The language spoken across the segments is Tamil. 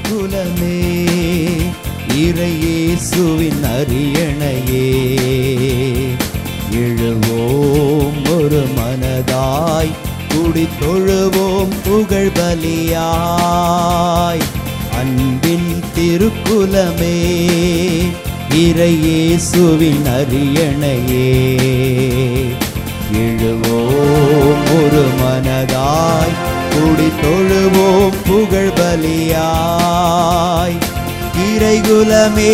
திருக்குலமே இறையேசுவின் அரியணையே எழுவோம் ஒரு மனதாய் குடி தொழுவோம் புகழ் பலியாய் அன்பின் திருக்குலமே இறையேசுவின் அரியணையே எழுவோம் ஒரு மனதாய் குடி தொழுவோம் புகழ் பலியாய் இறைகுலமே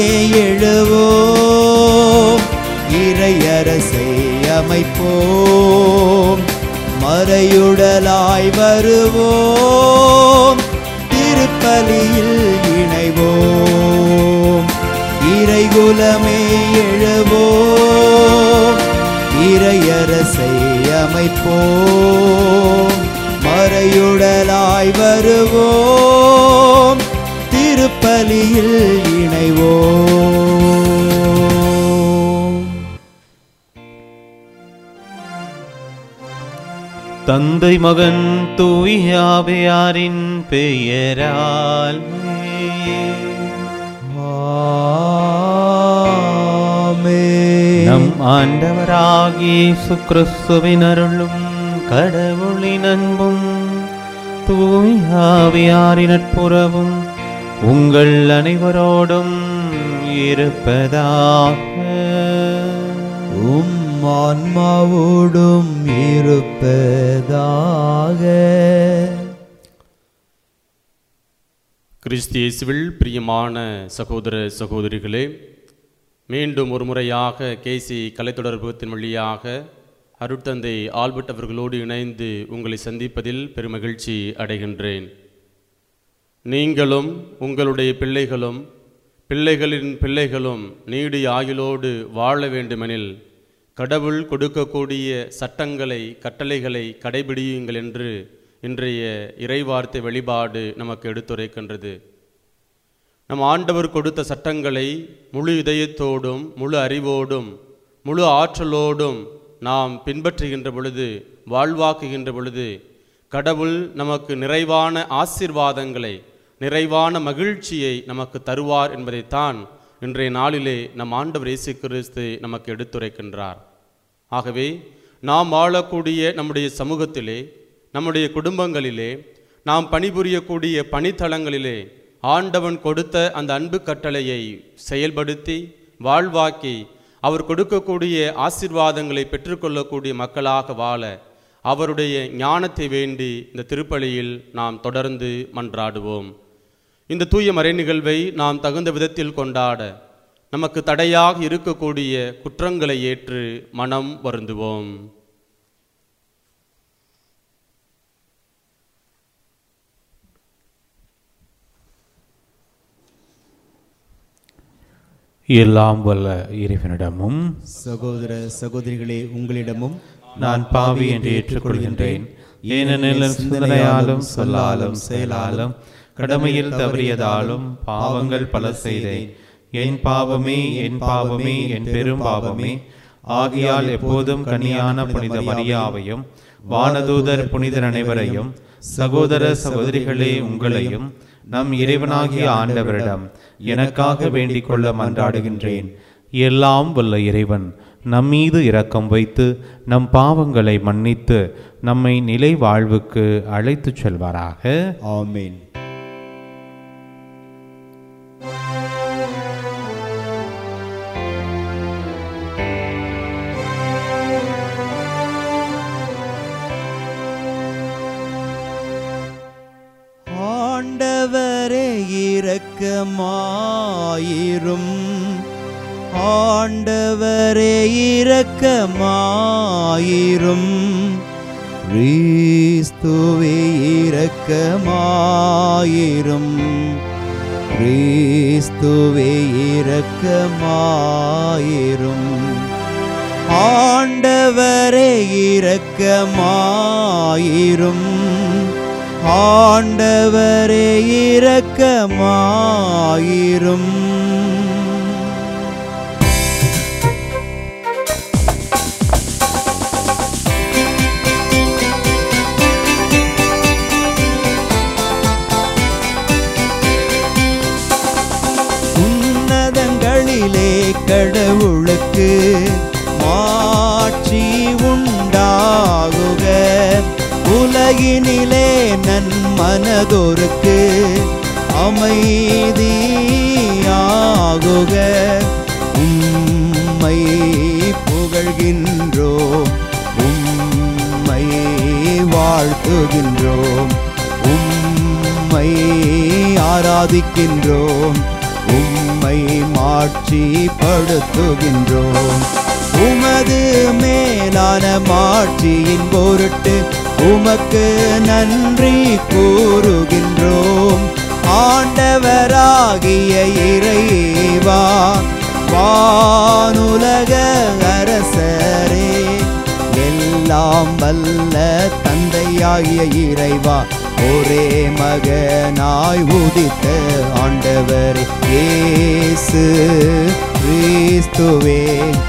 எழுவோம் இறையரசை அமைப்போம் மறையுடலாய் வருவோம் திருப்பலியில் இணைவோம் இறைகுலமே எழுவோம் இறையரசை அமைப்போம் மறையுடலாய் வருவோம் திருப்பலியில் இணைவோம் தந்தை மகன் தூயாவையாரின் பெயரால் ஆமென். நம் ஆண்டவராகிய இயேசு கிறிஸ்துவின் அருளும் கடவுளின் அன்பும் தூயாவியாரின் நட்புறவும் உங்கள் அனைவரோடும் இருப்பதாக உம் ஆன்மாவோடும் இருப்பதாக கிறிஸ்து இயேசுவில் பிரியமான சகோதர சகோதரிகளே மீண்டும் ஒரு முறையாக கேசி கலைத்தொடர்புத்தின் வழியாக அருட்தந்தை ஆல்பர்ட் அவர்களோடு இணைந்து உங்களை சந்திப்பதில் பெருமகிழ்ச்சி அடைகின்றேன் நீங்களும் உங்களுடைய பிள்ளைகளும் பிள்ளைகளின் பிள்ளைகளும் நீடிய ஆயுளோடு வாழ வேண்டுமெனில் கடவுள் கொடுக்கக்கூடிய சட்டங்களை கட்டளைகளை கடைபிடியுங்கள் என்று இன்றைய இறைவார்த்தை வெளிப்பாடு நமக்கு எடுத்துரைக்கின்றது நம் ஆண்டவர் கொடுத்த சட்டங்களை முழு இதயத்தோடும் முழு அறிவோடும் முழு ஆற்றலோடும் நாம் பின்பற்றுகின்ற பொழுது வாழ்வாக்குகின்ற பொழுது கடவுள் நமக்கு நிறைவான ஆசீர்வாதங்களை நிறைவான மகிழ்ச்சியை நமக்கு தருவார் என்பதைத்தான் இன்றைய நாளிலே நம் ஆண்டவர் இயேசு கிறிஸ்து நமக்கு எடுத்துரைக்கின்றார் ஆகவே நாம் வாழக்கூடிய நம்முடைய சமூகத்திலே நம்முடைய குடும்பங்களிலே நாம் பணிபுரியக்கூடிய பணித்தளங்களிலே ஆண்டவன் கொடுத்த அந்த அன்பு கட்டளையை செயல்படுத்தி வாழ்வாக்கி அவர் கொடுக்கக்கூடிய ஆசீர்வாதங்களை பெற்றுக்கொள்ளக்கூடிய மக்களாக வாழ அவருடைய ஞானத்தை வேண்டி இந்த திருப்பலியில் நாம் தொடர்ந்து மன்றாடுவோம் இந்த தூய மறை நிகழ்வை நாம் தகுந்த விதத்தில் கொண்டாட நமக்கு தடையாக இருக்கக்கூடிய குற்றங்களை ஏற்று மனம் வருந்துவோம் எல்லாம் வல்ல இறைவனிடமும் சகோதர சகோதரிகளே உங்களிடமும் நான் பாவி என்று ஏற்றுக்கொள்கின்றேன் ஏனெனில் என் சிந்தனையாலும் சொல்லாலும் செயலாலும் கடமையில் தவறியதாலும் பாவங்கள் பல செய்தேன் என் பாவமே என் பாவமே என் பெரும் பாவமே ஆகியால் எப்போதும் கனியான புனித மரியாவையும் வானதூதர் புனிதர் அனைவரையும் சகோதர சகோதரிகளே உங்களையும் நம் இறைவனாகிய ஆண்டவரிடம் எனக்காக வேண்டிக் கொள்ள மன்றாடுகின்றேன் எல்லாம் வல்ல இறைவன் நம்மீது இரக்கம் வைத்து நம் பாவங்களை மன்னித்து நம்மை நிலை வாழ்வுக்கு அழைத்துச் செல்வாராக ஆமென் ஆண்டவரே இரக்கமாயிரும் ஆண்டவரே இரக்கமாயிரும் கிறிஸ்துவே இரக்கமாயிரும் கிறிஸ்துவே இரக்கமாயிரும் ஆண்டவரே இரக்கமாயிரும் ஆண்டவரே இரக்கமாயிரும் உமக்கு மாட்சி உண்டாகுக உலகினிலே நன் மனதோருக்கு அமைதியாகுக உம்மை புகழ்கின்றோம் உம்மை வாழ்த்துகின்றோம் உம்மை ஆராதிக்கின்றோம் உம்மை மாட்சிப்படுத்துகின்றோம் உமது மேலான மாட்சியின் பொருட்டு உமக்கு நன்றி கூறுகின்றோம் ஆண்டவராகிய இறைவா வானுலக அரசரே எல்லாம் வல்ல தந்தையாகிய இறைவா ஒரே மகனாய் உதித்த ஆண்டவரே இயேசு கிறிஸ்துவே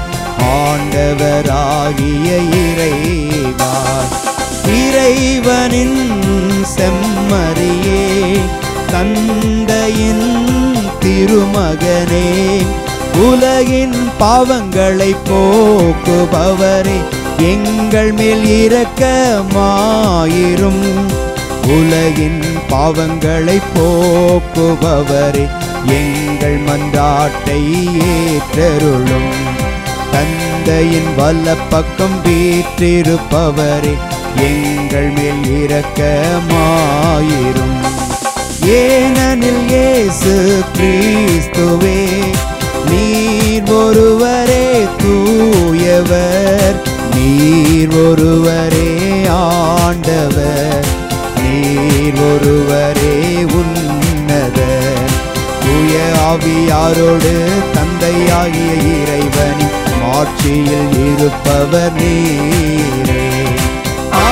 ஆண்டவராகிய இறைவா இறைவனின் செம்மறியே தந்தையின் திருமகனே உலகின் பாவங்களை போக்குபவரே எங்கள் மேல் இரக்கமாயிரும் உலகின் பாவங்களை போக்குபவரே எங்கள் மன்றாட்டை ஏற்றருளும் தந்தையின் வல்ல பக்கம் வீற்றிருப்பவரே எங்கள் மேல் இரக்கமாயிரும் ஏனெனில் இயேசு கிறிஸ்துவே நீர் ஒருவரே தூயவர் நீர் ஒருவரே ஆண்டவர் நீர் ஒருவரே உன்னதர் தூய ஆவியாரோடு தந்தையாகிய இறைவனின் மாட்சியில் இருப்பவர் நீரே ஆ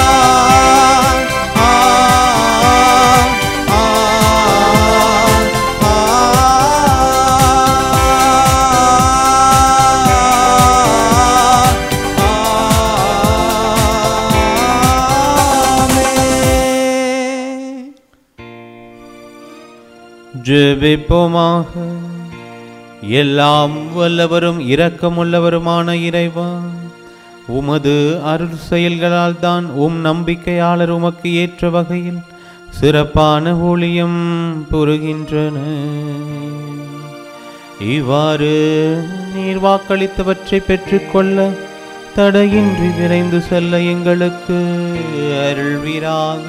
ஆ ஆ ஆமென். ஜெபிப்போமாக எல்லாம் வல்லவரும் இரக்கமுள்ளவருமான இறைவா உமது அருள் செயல்களால் தான் உம் நம்பிக்கையாளர் உமக்கு ஏற்ற வகையில் சிறப்பான ஊழியம் புரிகின்றன இவ்வாறு நீர் வாக்களித்தவற்றை பெற்றுக்கொள்ள தடையின்றி விரைந்து செல்ல எங்களுக்கு அருள்வீராக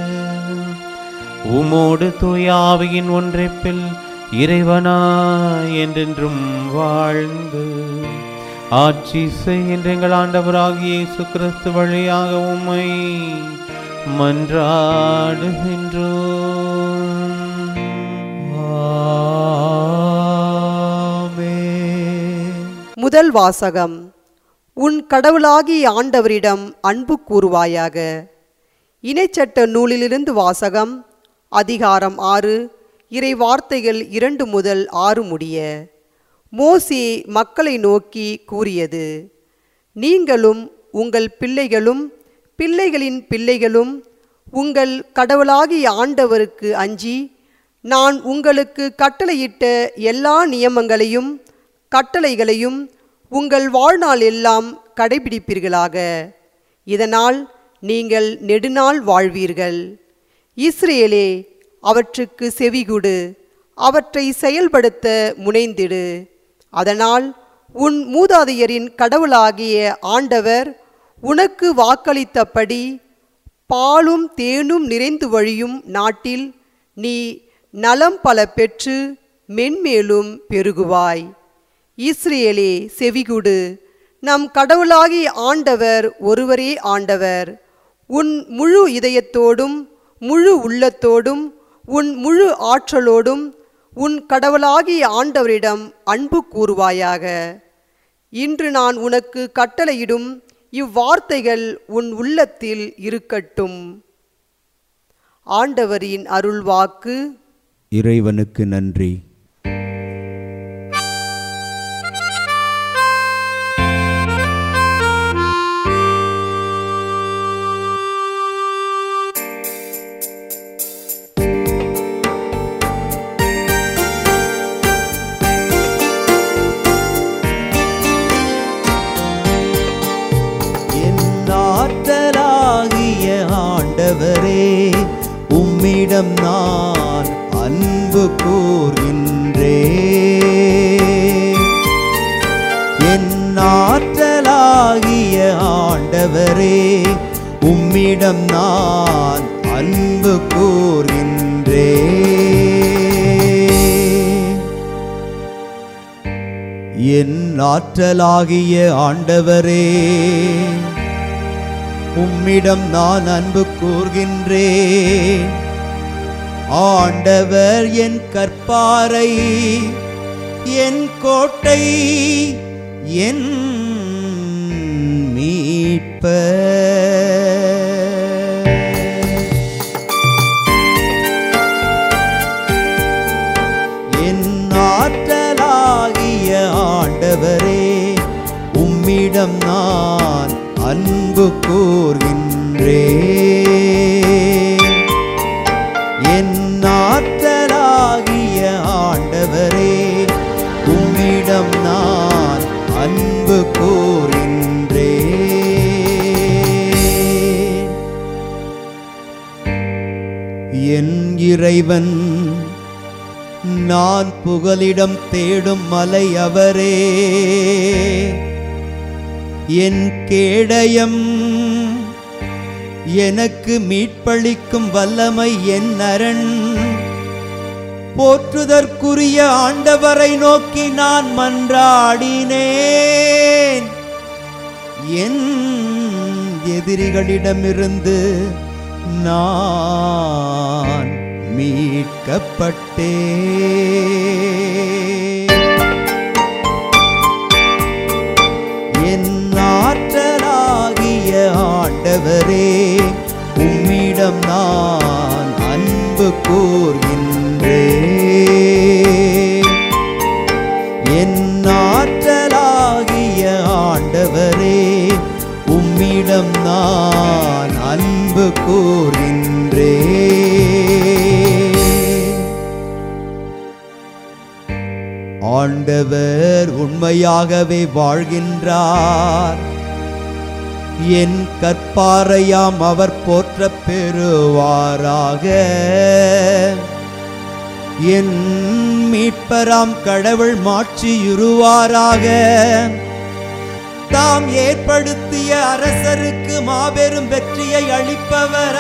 உமோடு தூயாவியின் ஒன்றைப்பில் இறைவனா என்றென்றும் வாழ்ந்து ஆட்சி செய்கின்ற எங்கள் ஆண்டவராகிய இயேசு கிறிஸ்து வழியாக உம்மை மன்றாடுகின்றோம் ஆமென். முதல் வாசகம் உன் கடவுளாகிய ஆண்டவரிடம் அன்பு கூறுவாயாக இணைச்சட்ட நூலிலிருந்து வாசகம் அதிகாரம் ஆறு இறை வார்த்தைகள் இரண்டு முதல் ஆறு முடிய மோசி மக்களை நோக்கி கூறியது நீங்களும் உங்கள் பிள்ளைகளும் பிள்ளைகளின் பிள்ளைகளும் உங்கள் கடவுளாகிய ஆண்டவருக்கு அஞ்சி நான் உங்களுக்கு கட்டளையிட்ட எல்லா நியமங்களையும் கட்டளைகளையும் உங்கள் வாழ்நாள் எல்லாம் கடைபிடிப்பீர்களாக இதனால் நீங்கள் நெடுநாள் வாழ்வீர்கள் இஸ்ரேலே அவற்றுக்கு செவிகுடு அவற்றை செயல்படுத்த முனைந்திடு அதனால் உன் மூதாதையரின் கடவுளாகிய ஆண்டவர் உனக்கு வாக்களித்தபடி பாலும் தேனும் நிறைந்து வழியும் நாட்டில் நீ நலம் பல பெற்று மென்மேலும் பெருகுவாய் இஸ்ரேலே செவிகுடு நம் கடவுளாகிய ஆண்டவர் ஒருவரே ஆண்டவர் உன் முழு இதயத்தோடும் முழு உள்ளத்தோடும் உன் முழு ஆற்றலோடும் உன் கடவுளாகிய ஆண்டவரிடம் அன்பு கூறுவாயாக இன்று நான் உனக்கு கட்டளையிடும் இவ்வார்த்தைகள் உன் உள்ளத்தில் இருக்கட்டும் ஆண்டவரின் அருள்வாக்கு இறைவனுக்கு நன்றி உம்மிடம் நான் அன்பு கூர்கின்றே என் ஆற்றலாகிய ஆண்டவரே உம்மிடம் நான் அன்பு கூர்கின்றே என் ஆற்றலாகிய ஆண்டவரே உம்மிடம் நான் அன்பு கூர்கின்றேன் ஆண்டவர் என் கற்பாரை என் கோட்டை என் மீட்பர் என் ஆற்றலாகிய ஆண்டவரே உம்மிடம் நான் அன்பு கூர்கின்றே என் ஆற்றலாகிய ஆண்டவரே உம்மிடம் நான் அன்பு கூர்கின்றே என் இறைவன் நான் புகலிடம் தேடும் மலை அவரே என் கேடயம் எனக்கு மீட்பளிக்கும் வல்லமை என் அரண் போற்றுதற்குரிய ஆண்டவரை நோக்கி நான் மன்றாடினேன் என் எதிரிகளிடமிருந்து நான் மீட்கப்பட்டேன் என் ஆற்றலாகிய ஆண்டவரே உம்மிடம் நான் அன்பு கூர்கின்றேன் என் ஆற்றலாகிய ஆண்டவரே உம்மிடம் நான் அன்பு கூர்கின்றேன் ஆண்டவர் உண்மையாகவே வாழ்கின்றார் என் கற்பாரையாம் அவர் போற்ற பெறுவாராக என் மீட்பராம் கடவுள் மாட்சியுருவாராக தாம் ஏற்படுத்திய அரசருக்கு மாபெரும் வெற்றியை அளிப்பவர்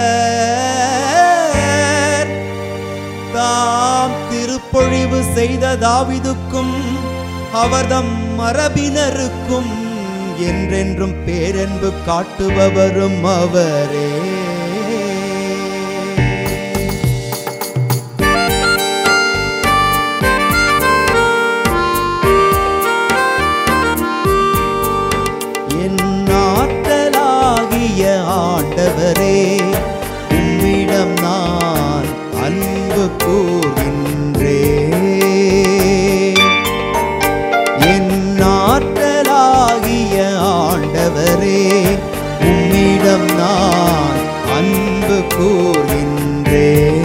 அவர் தாம் திருப்பொழிவு செய்த தாவிதுக்கும் அவர்தம் மரபினருக்கும் என்றென்றும் பேரன்பு காட்டுபவரும் அவரே என் ஆற்றலாகிய ஆண்டவரே உம்மிடம் நான் அன்பு கூர்கின்றேன் என் ஆற்றலாகிய ஆண்டவரே உம்மிடம் நான் அன்பு கூர்கின்றேன்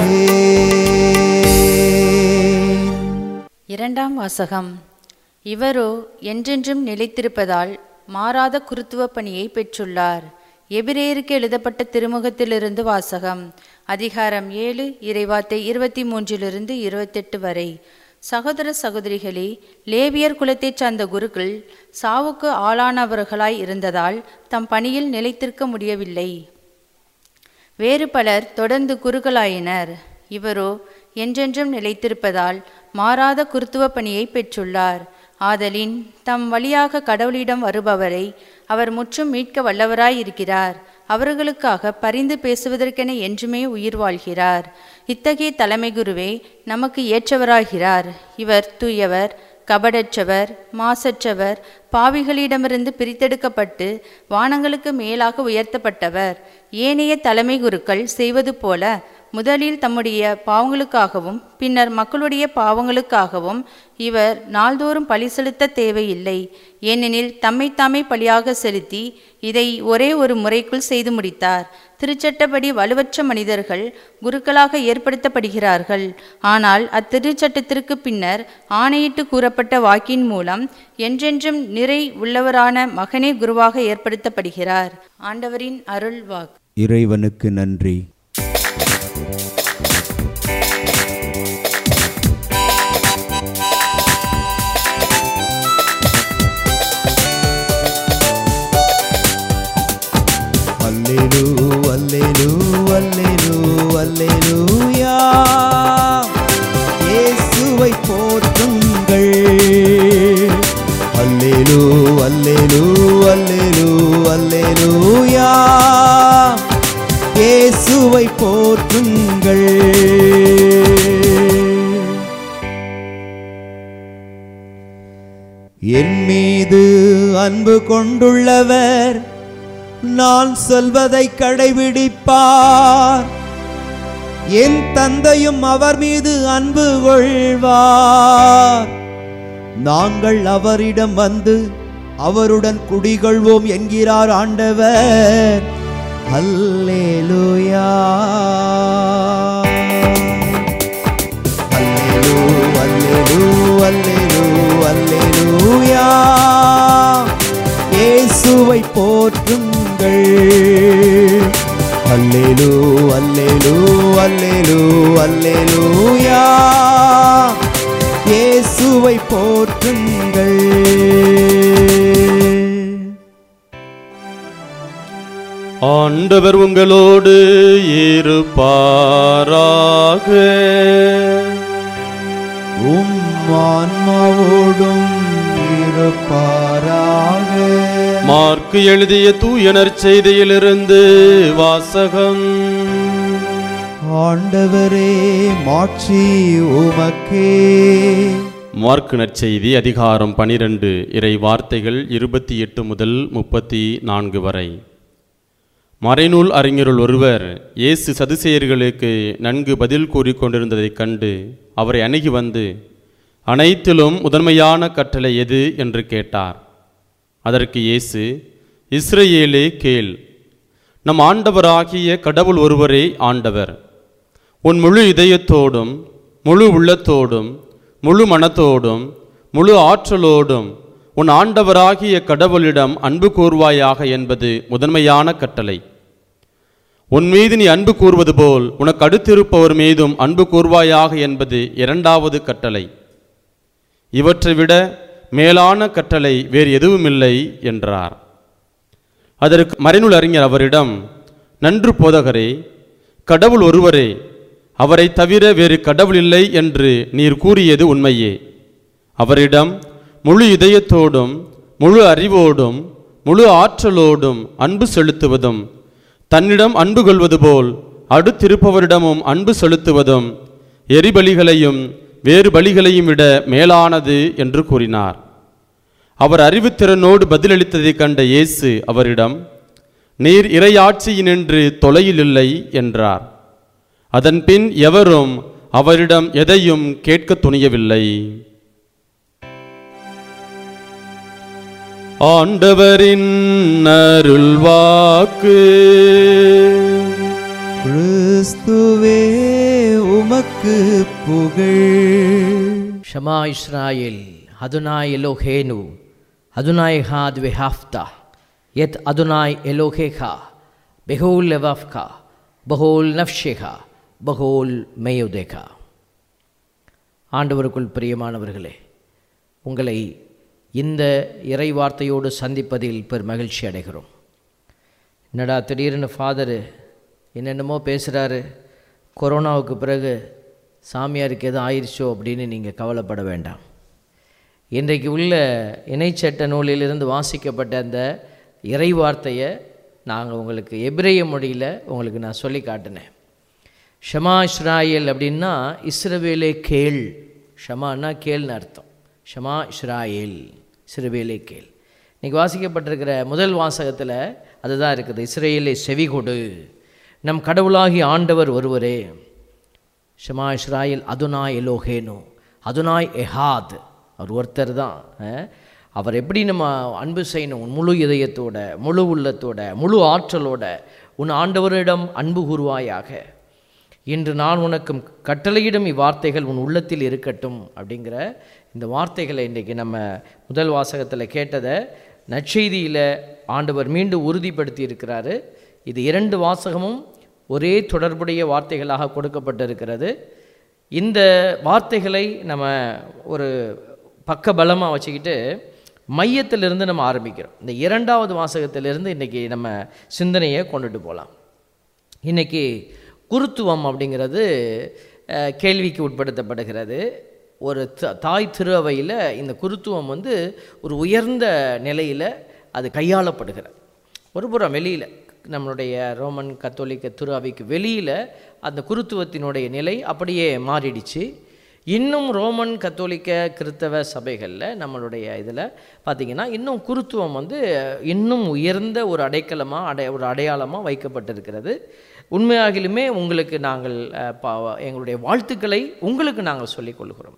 இரண்டாம் வாசகம் இவரோ என்றென்றும் நிலைத்திருப்பதால் மாறாத குருத்துவ பணியை பெற்றுள்ளார் எபிரேயருக்கு எழுதப்பட்ட திருமுகத்திலிருந்து வாசகம் அதிகாரம் ஏழு இறைவார்த்தை இருபத்தி மூன்றிலிருந்து இருபத்தெட்டு வரை சகோதர சகோதரிகளே லேவியர் குலத்தைச் சார்ந்த குருக்கள் சாவுக்கு ஆளானவர்களாய் இருந்ததால் தம் பணியில் நிலைத்திருக்க முடியவில்லை வேறு பலர் தொடர்ந்து குருக்களாயினர் இவரோ என்றென்றும் நிலைத்திருப்பதால் மாறாத குருத்துவ பணியை பெற்றுள்ளார் ஆதலின் தம் வழியாக கடவுளிடம் வருபவரை அவர் முற்றும் மீட்க வல்லவராயிருக்கிறார் அவர்களுக்காக பரிந்து பேசுவதற்கென என்றுமே உயிர் வாழ்கிறார் இத்தகைய தலைமை குருவே நமக்கு ஏற்றவராகிறார் இவர் தூயவர் கபடற்றவர் மாசற்றவர் பாவிகளிடமிருந்து பிரித்தெடுக்கப்பட்டு வானங்களுக்கு மேலாக உயர்த்தப்பட்டவர் ஏனைய தலைமை குருக்கள் செய்வது போல முதலில் தம்முடைய பாவங்களுக்காகவும் பின்னர் மக்களுடைய பாவங்களுக்காகவும் இவர் நாள்தோறும் பலி செலுத்த தேவையில்லை ஏனெனில் தம்மைத்தாமே பலியாக செலுத்தி இதை ஒரே ஒரு முறைக்குள் செய்து முடித்தார் திருச்சட்டப்படி வலுவற்ற மனிதர்கள் குருக்களாக ஏற்படுத்தப்படுகிறார்கள் ஆனால் அத்திருச்சட்டத்திற்கு பின்னர் ஆணையிட்டு கூறப்பட்ட வாக்கின் மூலம் என்றென்றும் நிறை உள்ளவரான மகனே குருவாக ஏற்படுத்தப்படுகிறார் ஆண்டவரின் அருள் வாக்கு இறைவனுக்கு நன்றி மீது அன்பு கொண்டுள்ளவர் நான் சொல்வதை கடைபிடிப்பார் என் தந்தையும் அவர் மீது அன்பு கொள்வார் நாங்கள் அவரிடம் வந்து அவருடன் குடிகொள்வோம் என்கிறார் ஆண்டவர் அல்லேலூயா அல்லேலூ அல்லேலூ அல்லேலூ அல்லேலூயா இயேசுவை போற்றுங்கள் அல்லேலூ அல்லேலூ அல்லேலூ அல்லேலூயா இயேசுவை போற்றுங்கள் ஆண்டவர் உங்களோடு இருப்பாராக உம் ஆன்மாவோடும் இருப்பாராக மார்க்கு எழுதிய தூயனர் செய்தியிலிருந்து வாசகம் ஆண்டவரே மாட்சி உமக்கே மார்க்கு நற்செய்தி அதிகாரம் பனிரெண்டு இறை வார்த்தைகள் இருபத்தி எட்டு முதல் முப்பத்தி நான்கு வரை மறைநூல் அறிஞருள் ஒருவர் இயேசு சதுசேயர்களுக்கு நன்கு பதில் கூறிக் கொண்டிருந்ததைக் கண்டு அவரை அணுகி வந்து அனைத்திலும் முதன்மையான கட்டளை எது என்று கேட்டார் அதற்கு இயேசு இஸ்ரவேலே கேள் நம் ஆண்டவராகிய கடவுள் ஒருவரே ஆண்டவர் உன் முழு இதயத்தோடும் முழு உள்ளத்தோடும் முழு மனத்தோடும் முழு ஆற்றலோடும் உன் ஆண்டவராகிய கடவுளிடம் அன்பு கூர்வாயாக என்பது முதன்மையான கட்டளை உன் மீது நீ அன்பு கூறுவது போல் உனக்கு அடுத்திருப்பவர் மீதும் அன்பு கூர்வாயாக என்பது இரண்டாவது கட்டளை இவற்றை விட மேலான கட்டளை வேறு எதுவுமில்லை என்றார் அதற்கு மறைநூல் அறிஞர் அவரிடம் நன்று போதகரே கடவுள் ஒருவரே அவரை தவிர வேறு கடவுள் இல்லை என்று நீர் கூறியது உண்மையே அவரிடம் முழு இதயத்தோடும் முழு அறிவோடும் முழு ஆற்றலோடும் அன்பு செலுத்துவதும் தன்னிடம் அன்பு கொள்வது போல் அடுத்திருப்பவரிடமும் அன்பு செலுத்துவதும் எரிபலிகளையும் வேறு பலிகளையும் விட மேலானது என்று கூறினார் அவர் அறிவுத்திறனோடு பதிலளித்ததைக் கண்ட இயேசு அவரிடம் நீர் இறையாட்சியினின்று தொலையில் இல்லை என்றார் அதன்பின் எவரும் அவரிடம் எதையும் கேட்க துணியவில்லை ஆண்டவரின் அருள்வாக்கு கிறிஸ்துவே உமக்கு புகழ் Shema Israel, Adonai Eloheinu, Adonai Had Vehafta, Yet Adonai Elohecha, Behol Levavka, Behol Nafshecha, Behol Meyudecha. ஆண்டவருக்குள் பிரியமானவர்களே உங்களை இந்த இறை வார்த்தையோடு சந்திப்பதில் பெரும் மகிழ்ச்சி அடைகிறோம் என்னடா திடீர்னு ஃபாதரு என்னென்னமோ பேசுகிறாரு கொரோனாவுக்கு பிறகு சாமியாருக்கு எதுவும் ஆயிடுச்சோ அப்படின்னு நீங்கள் கவலைப்பட வேண்டாம் இன்றைக்கு உள்ள இணைச்சட்ட நூலிலிருந்து வாசிக்கப்பட்ட அந்த இறை வார்த்தையை நாங்கள் உங்களுக்கு எபிரேய மொழியில் உங்களுக்கு நான் சொல்லி காட்டினேன் ஷமா இஸ்ராயேல் அப்படின்னா இஸ்ரவேலே கேள் ஷமான்னா கேள்னு அர்த்தம் ஷமா இஸ்ராயேல் இஸ்ரவேலே கேள் இன்னைக்கு வாசிக்கப்பட்டிருக்கிற முதல் வாசகத்தில் அதுதான் இருக்குது இஸ்ரேலே செவிகொடு நம் கடவுளாகி ஆண்டவர் ஒருவரே ஷமா இஸ்ராயல் அதுனாய் எலோஹேனு அதுனாய் எஹாத் அவர் ஒருத்தர் தான் அஹ். அவர் எப்படி நம்ம அன்பு செய்யணும் உன் முழு இதயத்தோட முழு உள்ளத்தோட முழு ஆற்றலோட உன் ஆண்டவரிடம் அன்பு கூறுவாயாக இன்று நான் உனக்கு கட்டளையிடும் இவ்வார்த்தைகள் உன் உள்ளத்தில் இருக்கட்டும் அப்படிங்கிற இந்த வார்த்தைகளை இன்றைக்கி நம்ம முதல் வாசகத்தில் கேட்டதை நற்செய்தியில் ஆண்டவர் மீண்டும் உறுதிப்படுத்தி இருக்கிறாரு இது இரண்டு வாசகமும் ஒரே தொடர்புடைய வார்த்தைகளாக கொடுக்கப்பட்டிருக்கிறது இந்த வார்த்தைகளை நம்ம ஒரு பக்க பலமாக வச்சுக்கிட்டு மையத்திலிருந்து நம்ம ஆரம்பிக்கிறோம் இந்த இரண்டாவது வாசகத்திலிருந்து இன்றைக்கி நம்ம சிந்தனையை கொண்டுட்டு போகலாம் இன்னைக்கு குருத்துவம் அப்படிங்கிறது அஹ், கேள்விக்கு உட்படுத்தப்படுகிறது ஒரு த- தாய் திருஅவையில் இந்த குருத்துவம் வந்து ஒரு உயர்ந்த நிலையில் அது கையாளப்படுகிறது ஒரு புறம் வெளியில் நம்மளுடைய ரோமன் கத்தோலிக்க திரு அவைக்கு வெளியில் அந்த குருத்துவத்தினுடைய நிலை அப்படியே மாறிடுச்சு இன்னும் ரோமன் கத்தோலிக்க கிறித்தவ சபைகளில் நம்மளுடைய இதில் பார்த்திங்கன்னா இன்னும் குருத்துவம் வந்து இன்னும் உயர்ந்த ஒரு அடைக்கலமாக அடை ஒரு அடையாளமாக வைக்கப்பட்டிருக்கிறது உண்மையாகிலுமே உங்களுக்கு நாங்கள் அஹ், பா எங்களுடைய வாழ்த்துக்களை உங்களுக்கு நாங்கள் சொல்லிக் கொள்கிறோம்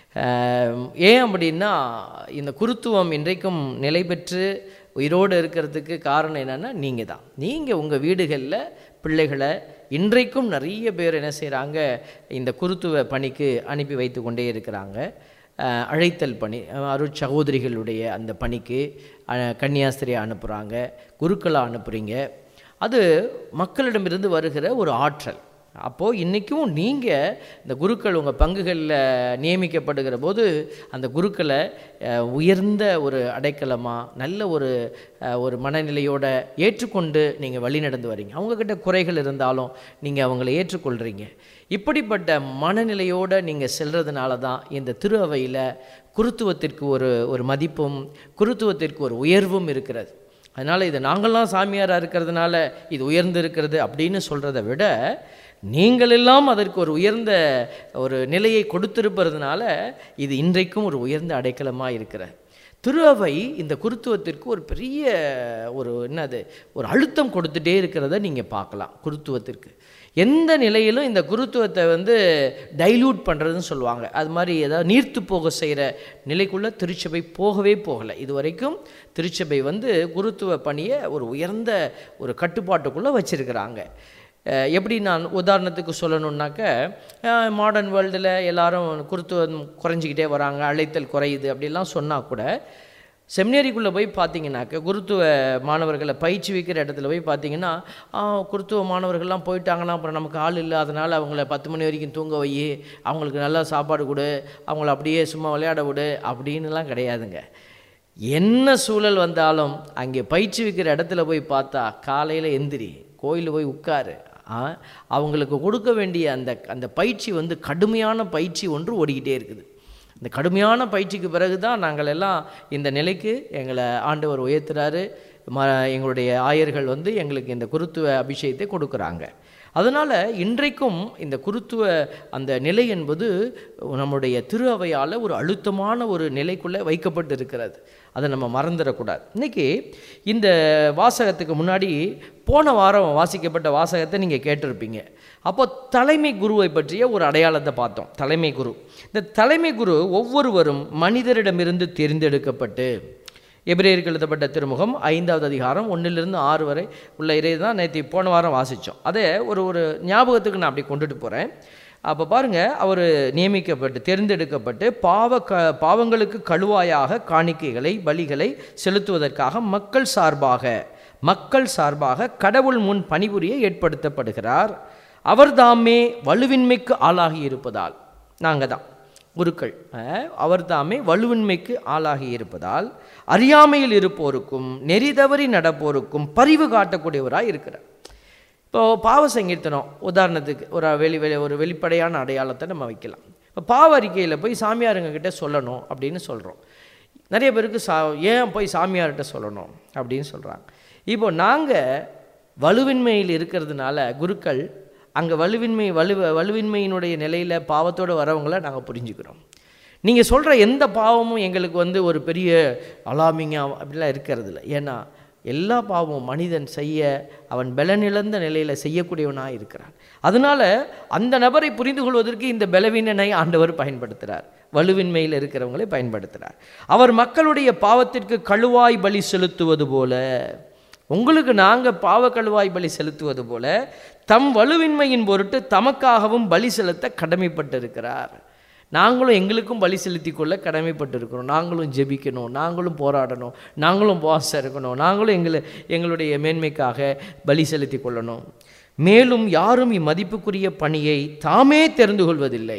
அஹ், ஏன் அப்படின்னா இந்த குருத்துவம் இன்றைக்கும் நிலை பெற்று உயிரோடு இருக்கிறதுக்கு காரணம் என்னென்னா நீங்கள் தான் நீங்கள் உங்கள் வீடுகளில் பிள்ளைகளை இன்றைக்கும் நிறைய பேர் என்ன செய்கிறாங்க இந்த குருத்துவ பணிக்கு அனுப்பி வைத்து கொண்டே இருக்கிறாங்க அஹ், அழைத்தல் பணி அஹ், அருட் சகோதரிகளுடைய அந்த பணிக்கு அஹ், கன்னியாஸ்திரியை அனுப்புகிறாங்க குருக்களை அனுப்புகிறீங்க அது மக்களிடமிருந்து வருகிற ஒரு ஆற்றல் அப்போது இன்றைக்கும் நீங்கள் இந்த குருக்கள் உங்கள் பங்குகளில் நியமிக்கப்படுகிற போது அந்த குருக்களை அஹ், உயர்ந்த ஒரு அடைக்கலமாக நல்ல ஒரு அஹ், ஒரு மனநிலையோட ஏற்றுக்கொண்டு நீங்கள் வழி நடந்து வரீங்க அவங்கக்கிட்ட குறைகள் இருந்தாலும் நீங்கள் அவங்கள ஏற்றுக்கொள்கிறீங்க இப்படிப்பட்ட மனநிலையோடு நீங்கள் செல்றதுனால தான் இந்த திரு அவையில் குருத்துவத்திற்கு ஒரு ஒரு மதிப்பும் குருத்துவத்திற்கு ஒரு உயர்வும் இருக்கிறது அதனால் இது நாங்கள்லாம் சாமியாராக இருக்கிறதுனால இது உயர்ந்து இருக்கிறது அப்படின்னு சொல்கிறத விட நீங்கள் எல்லாம் அதற்கு ஒரு உயர்ந்த ஒரு நிலையை கொடுத்திருப்பதுனால இது இன்றைக்கும் ஒரு உயர்ந்த அடைக்கலமாக இருக்கிற திரு அவை இந்த குருத்துவத்திற்கு ஒரு பெரிய ஒரு என்னது ஒரு அழுத்தம் கொடுத்துட்டே இருக்கிறத நீங்கள் பார்க்கலாம் குருத்துவத்திற்கு எந்த நிலையிலும் இந்த குருத்துவத்தை வந்து டைல்யூட் பண்ணுறதுன்னு சொல்லுவாங்க அது மாதிரி ஏதாவது நீர்த்து போக செய்கிற நிலைக்குள்ளே திருச்சபை போகவே போகலை இது வரைக்கும் திருச்சபை வந்து குருத்துவ பணியை ஒரு உயர்ந்த ஒரு கட்டுப்பாட்டுக்குள்ளே வச்சுருக்கிறாங்க அஹ் எப்படி நான் உதாரணத்துக்கு சொல்லணுன்னாக்க மாடர்ன் வேர்ல்டில் எல்லாரும் குருத்துவம் குறைஞ்சிக்கிட்டே வராங்க அழைத்தல் குறையுது அப்படிலாம் சொன்னால் கூட செமினரிக்குள்ளே போய் பார்த்தீங்கன்னாக்க குருத்துவ மாணவர்களை பயிற்சி வைக்கிற இடத்துல போய் பார்த்தீங்கன்னா ஆ, குருத்துவ மாணவர்கள்லாம் போயிட்டாங்கன்னா அப்புறம் நமக்கு ஆள் இல்லை அதனால் அவங்கள பத்து மணி வரைக்கும் தூங்க வை அவங்களுக்கு நல்லா சாப்பாடு கொடு அவங்கள அப்படியே சும்மா விளையாட விடு அப்படின்னுலாம் கிடையாதுங்க என்ன சூழல் வந்தாலும் அங்கே பயிற்சி வைக்கிற இடத்துல போய் பார்த்தா காலையில் எந்திரி கோயிலில் போய் உட்காரு ஆ, அவங்களுக்கு கொடுக்க வேண்டிய அந்த அந்த பயிற்சி வந்து கடுமையான பயிற்சி ஒன்று ஓடிக்கிட்டே இருக்குது இந்த கடுமையான பயிற்சிக்கு பிறகு தான் நாங்கள் எல்லாம் இந்த நிலைக்கு எங்களை ஆண்டவர் உயர்த்துறாரு ம எங்களுடைய ஆயர்கள் வந்து எங்களுக்கு இந்த குருத்துவ அபிஷேகத்தை கொடுக்குறாங்க அதனால் இன்றைக்கும் இந்த குருத்துவ அந்த நிலை என்பது நம்முடைய திரு அவையால் ஒரு அழுத்தமான ஒரு நிலைக்குள்ளே வைக்கப்பட்டு இருக்கிறது அதை நம்ம மறந்துடக்கூடாது இன்றைக்கி இந்த வாசகத்துக்கு முன்னாடி போன வாரம் வாசிக்கப்பட்ட வாசகத்தை நீங்கள் கேட்டிருப்பீங்க அப்போ தலைமை குருவை பற்றிய ஒரு அடையாளத்தை பார்த்தோம் தலைமை குரு இந்த தலைமை குரு ஒவ்வொருவரும் மனிதரிடமிருந்து தேர்ந்தெடுக்கப்பட்டு எபிரேயருக்கு எழுதப்பட்ட திருமுகம் ஐந்தாவது அதிகாரம் ஒன்றிலிருந்து ஆறு வரை உள்ள இறை தான் நேற்று போன வாரம் வாசித்தோம் அதை ஒரு ஒரு ஞாபகத்துக்கு நான் அப்படி கொண்டுட்டு போகிறேன் அப்போ பாருங்கள் அவர் நியமிக்கப்பட்டு தேர்ந்தெடுக்கப்பட்டு பாவ க பாவங்களுக்கு கழுவாயாக காணிக்கைகளை பலிகளை செலுத்துவதற்காக மக்கள் சார்பாக மக்கள் சார்பாக கடவுள் முன் பணிபுரிய ஏற்படுத்தப்படுகிறார் அவர்தாமே வலுவின்மைக்கு ஆளாகி இருப்பதால் நாங்கள் தான் குருக்கள் அஹ், அவர்தாமே வலுவின்மைக்கு ஆளாகி இருப்பதால் அறியாமையில் இருப்போருக்கும் நெறி தவறி நடப்போருக்கும் பரிவு காட்டக்கூடியவராய் இருக்கிறார் இப்போ பாவ சங்கீர்த்தனம் உதாரணத்துக்கு ஒரு வெளி வெளி ஒரு வெளிப்படையான அடையாளத்தை நம்ம வைக்கலாம் இப்போ பாவ அறிக்கையில் போய் சாமியாருங்க கிட்ட சொல்லணும் அப்படின்னு சொல்கிறோம் நிறைய பேருக்கு சா ஏன் போய் சாமியார்கிட்ட சொல்லணும் அப்படின்னு சொல்கிறாங்க இப்போ நாங்கள் வலுவின்மையில் இருக்கிறதுனால குருக்கள் அங்கே வலுவின்மை வலு வலுவின்மையினுடைய நிலையில் பாவத்தோடு வரவங்கள நாங்கள் புரிஞ்சுக்கிறோம் நீங்கள் சொல்கிற எந்த பாவமும் எங்களுக்கு வந்து ஒரு பெரிய அலாமிங்காக அப்படிலாம் இருக்கிறது இல்லை ஏன்னா எல்லா பாவமும் மனிதன் செய்ய அவன் பலனிழந்த நிலையில் செய்யக்கூடியவனாக இருக்கிறான் அதனால் அந்த நபரை புரிந்து கொள்வதற்கு இந்த பலவீனனை ஆண்டவர் பயன்படுத்துகிறார் வலுவின்மையில் இருக்கிறவங்களை பயன்படுத்துகிறார் அவர் மக்களுடைய பாவத்திற்கு கழுவாய் பலி செலுத்துவது போல உங்களுக்கு நாங்கள் பாவ கழுவாய் பலி செலுத்துவது போல தம் வலுவின்மையின் பொருட்டு தமக்காகவும் பலி செலுத்த கடமைப்பட்டிருக்கிறார் நாங்களும் எங்களுக்கும் பலி செலுத்தி கொள்ள கடமைப்பட்டிருக்கிறோம் நாங்களும் ஜெபிக்கணும் நாங்களும் போராடணும் நாங்களும் உபவாசம் இருக்கணும் நாங்களும் எங்களை எங்களுடைய மேன்மைக்காக பலி செலுத்தி கொள்ளணும் மேலும் யாரும் இம்மதிப்புக்குரிய பணியை தாமே தெரிந்து கொள்வதில்லை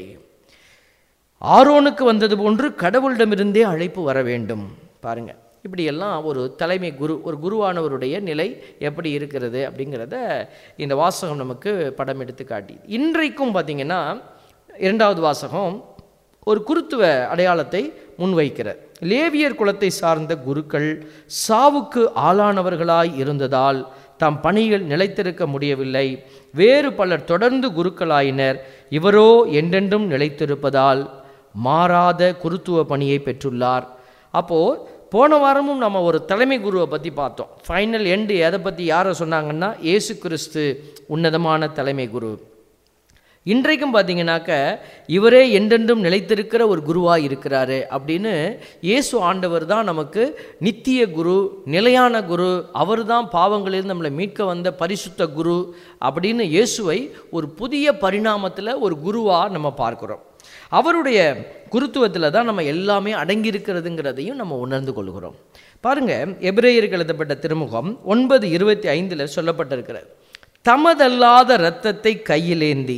ஆரோனுக்கு வந்தது போன்று கடவுளிடமிருந்தே அழைப்பு வர வேண்டும் பாருங்க இப்படியெல்லாம் ஒரு தலைமை குரு ஒரு குருவானவருடைய நிலை எப்படி இருக்கிறது அப்படிங்கிறத இந்த வாசகம் நமக்கு படம் எடுத்து காட்டி இன்றைக்கும் பார்த்தீங்கன்னா இரண்டாவது வாசகம் ஒரு குருத்துவ அடையாளத்தை முன்வைக்கிறார் லேவியர் குலத்தை சார்ந்த குருக்கள் சாவுக்கு ஆளானவர்களாய் இருந்ததால் தம் பணியில் நிலைத்திருக்க முடியவில்லை வேறு பலர் தொடர்ந்து குருக்களாயினர் இவரோ என்றென்றும் நிலைத்திருப்பதால் மாறாத குருத்துவ பணியை பெற்றுள்ளார் அப்போது போன வாரமும் நம்ம ஒரு தலைமை குருவை பற்றி பார்த்தோம் ஃபைனல் எண்டு எதை பற்றி யாரை சொன்னாங்கன்னா இயேசு கிறிஸ்து உன்னதமான தலைமை குரு இன்றைக்கும் பார்த்தீங்கன்னாக்க இவரே என்றென்றும் நிலைத்திருக்கிற ஒரு குருவாக இருக்கிறாரு அப்படின்னு இயேசு ஆண்டவர் தான் நமக்கு நித்திய குரு நிலையான குரு அவர் தான் பாவங்களிலிருந்து நம்மளை மீட்க வந்த பரிசுத்த குரு அப்படின்னு இயேசுவை ஒரு புதிய பரிணாமத்தில் ஒரு குருவாக நம்ம பார்க்குறோம் அவருடைய குருத்துவத்தில் தான் நம்ம எல்லாமே அடங்கியிருக்கிறதுங்கிறதையும் நம்ம உணர்ந்து கொள்கிறோம் பாருங்க எபிரேயருக்கு எழுதப்பட்ட திருமுகம் ஒன்பது இருபத்தி ஐந்தில் சொல்லப்பட்டிருக்கிறது தமதல்லாத இரத்தத்தை கையிலேந்தி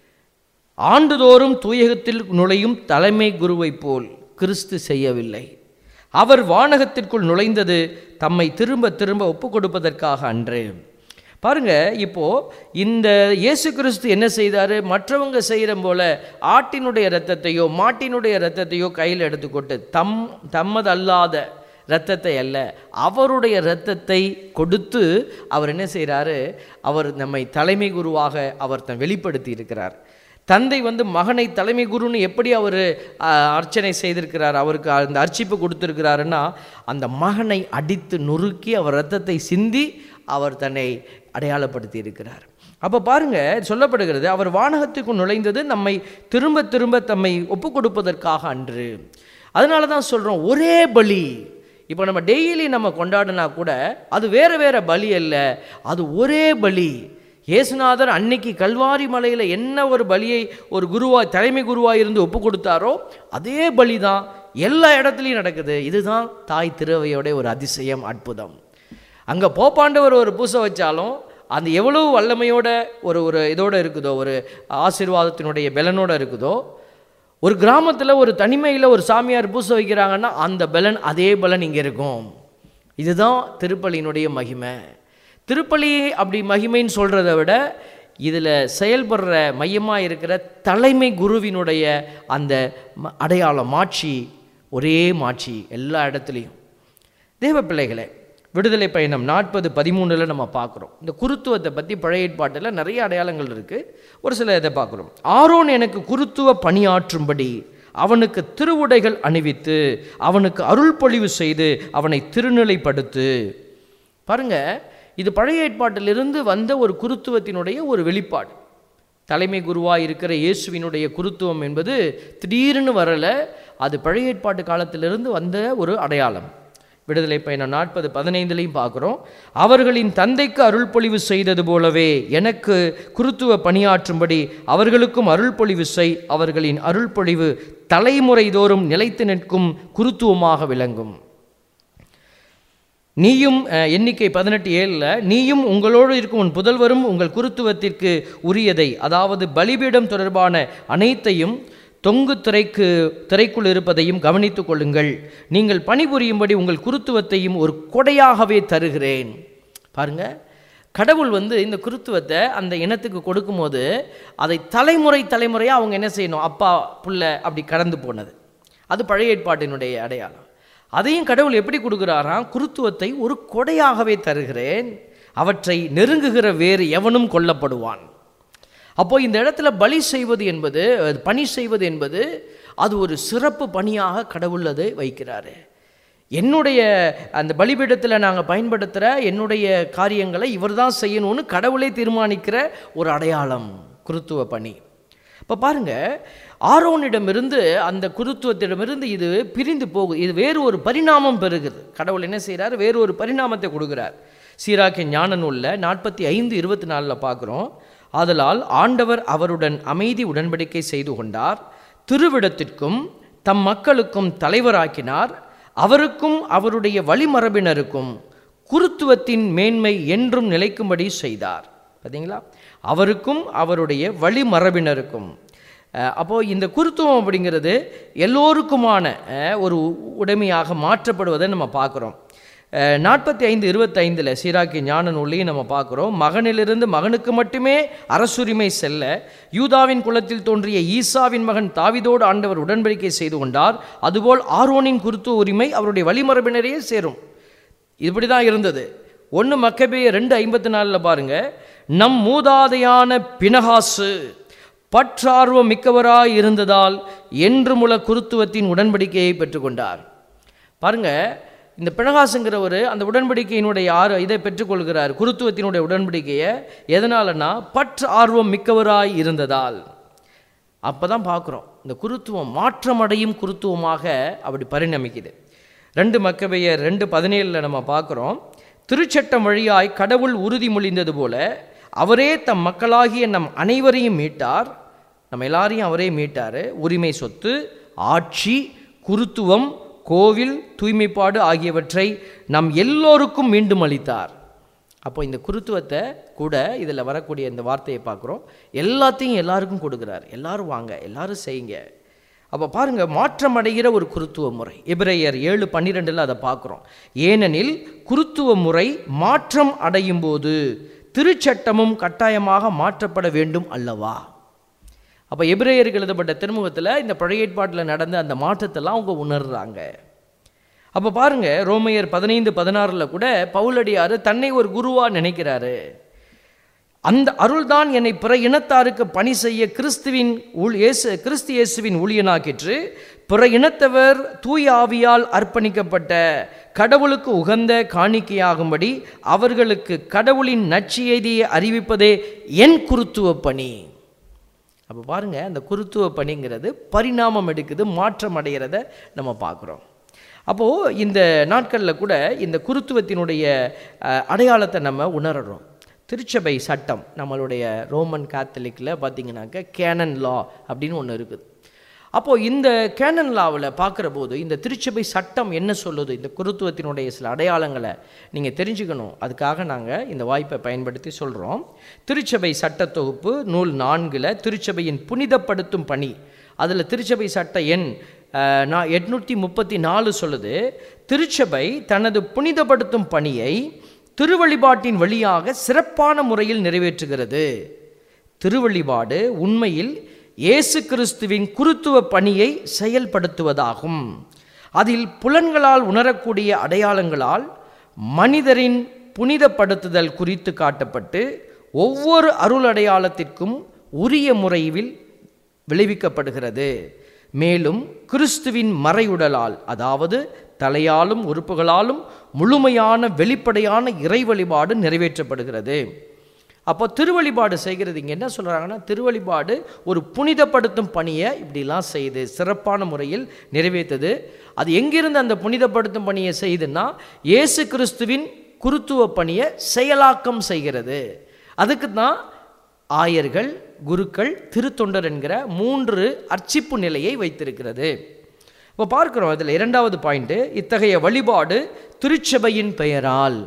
ஆண்டுதோறும் தூயகத்தில் நுழையும் தலைமை குருவைப் போல் கிறிஸ்து செய்யவில்லை அவர் வானகத்திற்குள் நுழைந்தது தம்மை திரும்ப திரும்ப ஒப்பு கொடுப்பதற்காக அன்று பாருங்க இப்போ இந்த இயேசு கிறிஸ்து என்ன செய்தாரு மற்றவங்க செய்கிற போல ஆட்டினுடைய இரத்தத்தையோ மாட்டினுடைய இரத்தத்தையோ கையில் எடுத்துக்கொண்டு தம் தம்மதல்லாத இரத்தத்தை அல்ல அவருடைய இரத்தத்தை கொடுத்து அவர் என்ன செய்கிறாரு அவர் நம்மை தலைமை குருவாக அவர் தன் வெளிப்படுத்தி இருக்கிறார் தந்தை வந்து மகனை தலைமை குருன்னு எப்படி அவர் அர்ச்சனை செய்திருக்கிறார் அவருக்கு அந்த அர்ச்சிப்பு கொடுத்துருக்கிறாருன்னா அந்த மகனை அடித்து நொறுக்கி அவர் ரத்தத்தை சிந்தி அவர் தன்னை அடையாளப்படுத்தி இருக்கிறார் அப்போ பாருங்க சொல்லப்படுகிறது அவர் வானகத்துக்கு நுழைந்தது நம்மை திரும்ப திரும்ப தம்மை ஒப்பு கொடுப்பதற்காக அன்று அதனால தான் சொல்கிறோம் ஒரே பலி இப்போ நம்ம டெய்லி நம்ம கொண்டாடினா கூட அது வேறு வேறு பலி அல்ல அது ஒரே பலி இயேசுநாதர் அன்னைக்கு கல்வாரி மலையில் என்ன ஒரு பலியை ஒரு குருவாய் தலைமை குருவாய் இருந்து ஒப்பு கொடுத்தாரோ அதே பலி தான் எல்லா இடத்துலையும் நடக்குது இதுதான் தாய் திருவையோட ஒரு அதிசயம் அற்புதம் அங்கே போப்பாண்டவர் ஒரு பூசை வச்சாலும் அந்த எவ்வளவு வல்லமையோட ஒரு ஒரு இதோட இருக்குதோ ஒரு ஆசீர்வாதத்தினுடைய பலனோட இருக்குதோ ஒரு கிராமத்தில் ஒரு தனிமையில் ஒரு சாமியார் பூசை வைக்கிறாங்கன்னா அந்த பலன் அதே பலன் இங்கே இருக்கும் இதுதான் திருப்பலியினுடைய மகிமை திருப்பலி அப்படி மகிமைன்னு சொல்கிறத விட இதில் செயல்படுற மையமாக இருக்கிற தலைமை குருவினுடைய அந்த ம- அடையாளம் மாட்சி ஒரே மாட்சி எல்லா இடத்துலையும் தேவ பிள்ளைகளே விடுதலை பயணம் நாற்பது பதிமூணில் நம்ம பார்க்குறோம் இந்த குருத்துவத்தை பற்றி பழைய ஏற்பாட்டில் நிறைய அடையாளங்கள் இருக்குது ஒரு சில இதை பார்க்குறோம் ஆரோன் எனக்கு குருத்துவ பணியாற்றும்படி அவனுக்கு திருவுடைகள் அணிவித்து அவனுக்கு அருள் பொழிவு செய்து அவனை திருநிலைப்படுத்து பாருங்க இது பழைய ஏற்பாட்டிலிருந்து வந்த ஒரு குருத்துவத்தினுடைய ஒரு வெளிப்பாடு தலைமை குருவாக இருக்கிற இயேசுவினுடைய குருத்துவம் என்பது திடீர்னு வரலை அது பழைய ஏற்பாட்டு காலத்திலிருந்து வந்த ஒரு அடையாளம் விடுதலை பயணம் நாற்பது பதினைந்துலையும் பார்க்குறோம் அவர்களின் தந்தைக்கு அருள் பொழிவு செய்தது போலவே எனக்கு குருத்துவ பணியாற்றும்படி அவர்களுக்கும் அருள் பொழிவு செய் அவர்களின் அருள் பொழிவு தலைமுறை தோறும் நிலைத்து நிற்கும் குருத்துவமாக விளங்கும் நீயும் அஹ், எண்ணிக்கை பதினெட்டு ஏழில் நீயும் உங்களோடு இருக்கும் உன் புதல்வரும் உங்கள் குருத்துவத்திற்கு உரியதை அதாவது பலிபீடம் தொடர்பான அனைத்தையும் தொங்கு திரைக்கு திரைக்குள் இருப்பதையும் கவனித்துக் கொள்ளுங்கள் நீங்கள் பணிபுரியும்படி உங்கள் குருத்துவத்தையும் ஒரு கொடையாகவே தருகிறேன் பாருங்க கடவுள் வந்து இந்த குருத்துவத்தை அந்த இனத்துக்கு கொடுக்கும்போது அதை தலைமுறை தலைமுறையாக அவங்க என்ன செய்யணும் அப்பா புள்ள அப்படி கடந்து போனது அது பழைய ஏற்பாட்டினுடைய அடையாளம் அதையும் கடவுள் எப்படி கொடுக்குறாராம் குருத்துவத்தை ஒரு கொடையாகவே தருகிறேன் அவற்றை நெருங்குகிற வேறு எவனும் கொல்லப்படுவான் அப்போ இந்த இடத்துல பலி செய்வது என்பது அது பணி செய்வது என்பது அது ஒரு சிறப்பு பணியாக கடவுள் அதை வைக்கிறாரு என்னுடைய அந்த பலிபீடத்தில் நாங்கள் பயன்படுத்துகிற என்னுடைய காரியங்களை இவர் தான் செய்யணும்னு கடவுளே தீர்மானிக்கிற ஒரு அடையாளம் குருத்துவ பணி இப்போ பாருங்க ஆரோனிடமிருந்து அந்த குருத்துவத்திடமிருந்து இது பிரிந்து போகுது இது வேறு ஒரு பரிணாமம் பெறுகிறது கடவுள் என்ன செய்கிறார் வேறு ஒரு பரிணாமத்தை கொடுக்கிறார் சீராக்கிய ஞான நூலில் நாற்பத்தி ஐந்து இருபத்தி நாலில் பார்க்குறோம் ஆதலால் ஆண்டவர் அவருடன் அமைதி உடன்படிக்கை செய்து கொண்டார் திருவிடத்திற்கும் தம் மக்களுக்கும் தலைவராக்கினார் அவருக்கும் அவருடைய வழிமரபினருக்கும் குருத்துவத்தின் மேன்மை என்றும் நிலைக்கும்படி செய்தார் பார்த்தீங்களா அவருக்கும் அவருடைய வழிமரபினருக்கும் அஹ், அப்போ இந்த குருத்துவம் அப்படிங்கிறது எல்லோருக்குமான அஹ், ஒரு உடைமையாக மாற்றப்படுவதை நம்ம பார்க்குறோம் நாற்பத்தி ஐந்து இருபத்தைந்தில் சீராக்கி ஞான நூலையும் நம்ம பார்க்குறோம் மகனிலிருந்து மகனுக்கு மட்டுமே அரசுரிமை செல்ல யூதாவின் குலத்தில் தோன்றிய ஈசாவின் மகன் தாவிதோடு ஆண்டவர் உடன்படிக்கை செய்து கொண்டார் அதுபோல் ஆரோனின் குருத்துவ உரிமை அவருடைய வழிமரபினரையே சேரும் இப்படி தான் இருந்தது ஒன்று மக்கபே ரெண்டு ஐம்பத்தி நாலில் பாருங்க நம் மூதாதையான பினகாசு பற்றார்வம் மிக்கவராய் இருந்ததால் என்றுமுள்ள குருத்துவத்தின் உடன்படிக்கையை பெற்றுக்கொண்டார் பாருங்க இந்த பிணகாசுங்கிறவர் அந்த உடன்படிக்கையினுடைய ஆறு இதை பெற்றுக்கொள்கிறார் குருத்துவத்தினுடைய உடன்படிக்கையை எதனாலனா பற்று ஆர்வம் மிக்கவராய் இருந்ததால் அப்போ தான் பார்க்குறோம் இந்த குருத்துவம் மாற்றமடையும் குருத்துவமாக அப்படி பரிணமிக்குது ரெண்டு மக்கபையர் ரெண்டு பதினேழில் நம்ம பார்க்குறோம் திருச்சட்டம் வழியாய் கடவுள் உறுதிமொழிந்தது போல அவரே தம் மக்களாகிய நம் அனைவரையும் மீட்டார் நம்ம எல்லாரையும் அவரே மீட்டார் உரிமை சொத்து ஆட்சி குருத்துவம் கோவில் தூய்மைப்பாடு ஆகியவற்றை நம் எல்லோருக்கும் மீண்டும் அளித்தார் அப்போ இந்த குருத்துவத்தை கூட இதில் வரக்கூடிய இந்த வார்த்தையை பார்க்குறோம் எல்லாத்தையும் எல்லாருக்கும் கொடுக்குறார் எல்லாரும் வாங்க எல்லாரும் செய்யுங்க அப்போ பாருங்க மாற்றம் அடைகிற ஒரு குருத்துவ முறை எபிரேயர் ஏழு பன்னிரெண்டில் அதை பார்க்குறோம் ஏனெனில் குருத்துவ முறை மாற்றம் அடையும் போது திருச்சட்டமும் கட்டாயமாக மாற்றப்பட வேண்டும் அல்லவா அப்போ எபிரேயருக்கு எழுதப்பட்ட திருமுகத்தில் இந்த பழைய ஏற்பாட்டில் நடந்த அந்த மாற்றத்தெல்லாம் அவங்க உணர்றாங்க அப்போ பாருங்க ரோமையர் பதினைந்து பதினாறில் கூட பவுலடியார் தன்னை ஒரு குருவாக நினைக்கிறாரு அந்த அருள்தான் என்னை பிற இனத்தாருக்கு பணி செய்ய கிறிஸ்துவின் ஊழ் இயேசு கிறிஸ்து இயேசுவின் ஊழியனாக்கிற்று பிற இனத்தவர் தூய ஆவியால் அர்ப்பணிக்கப்பட்ட கடவுளுக்கு உகந்த காணிக்கையாகும்படி அவர்களுக்கு கடவுளின் நற்செய்தியை அறிவிப்பதே என் குருத்துவ பணி அப்போ பாருங்க அந்த குருத்துவ பணிங்கிறது பரிணாமம் எடுக்குது மாற்றம் அடைகிறத நம்ம பார்க்குறோம் அப்போது இந்த நாட்களில் கூட இந்த குருத்துவத்தினுடைய அஹ், அடையாளத்தை நம்ம உணர்றோம் திருச்சபை சட்டம் நம்மளுடைய ரோமன் கேத்தலிக்கில் பார்த்தீங்கன்னாக்க கேனன் லா அப்படின்னு ஒன்று இருக்குது அப்போது இந்த கேனன் லாவில் பார்க்குற போது இந்த திருச்சபை சட்டம் என்ன சொல்லுது இந்த குருத்துவத்தினுடைய சில அடையாளங்களை நீங்கள் தெரிஞ்சுக்கணும் அதுக்காக நாங்கள் இந்த வாய்ப்பை பயன்படுத்தி சொல்கிறோம் திருச்சபை சட்ட தொகுப்பு நூல் நான்கில் திருச்சபையின் புனிதப்படுத்தும் பணி அதில் திருச்சபை சட்ட எண் அஹ், நான் எட்நூற்றி முப்பத்தி நாலு சொல்லுது திருச்சபை தனது புனிதப்படுத்தும் பணியை திருவழிபாட்டின் வழியாக சிறப்பான முறையில் நிறைவேற்றுகிறது திருவழிபாடு உண்மையில் இயேசு கிறிஸ்துவின் குருத்துவ பணியை செயல்படுத்துவதாகும் அதில் புலன்களால் உணரக்கூடிய அடையாளங்களால் மனிதரின் புனிதப்படுத்துதல் குறித்து காட்டப்பட்டு ஒவ்வொரு அருள் அடையாளத்திற்கும் உரிய முறையில் விளைவிக்கப்படுகிறது மேலும் கிறிஸ்துவின் மறையுடலால் அதாவது தலையாலும் உறுப்புகளாலும் முழுமையான வெளிப்படையான இறை வழிபாடு நிறைவேற்றப்படுகிறது அப்போ திருவழிபாடு செய்கிறது இங்கே என்ன சொல்கிறாங்கன்னா திருவழிபாடு ஒரு புனிதப்படுத்தும் பணியை இப்படிலாம் செய்து சிறப்பான முறையில் நிறைவேற்றுது அது எங்கிருந்து அந்த புனிதப்படுத்தும் பணியை செய்யுதுன்னா இயேசு கிறிஸ்துவின் குருத்துவ பணியை செயலாக்கம் செய்கிறது அதுக்கு தான் ஆயர்கள் குருக்கள் திருத்தொண்டர் என்கிற மூன்று அர்ச்சிப்பு நிலையை வைத்திருக்கிறது இப்போ பார்க்கிறோம் இதில் இரண்டாவது பாயிண்ட்டு இத்தகைய வழிபாடு திருச்சபையின் பெயரால்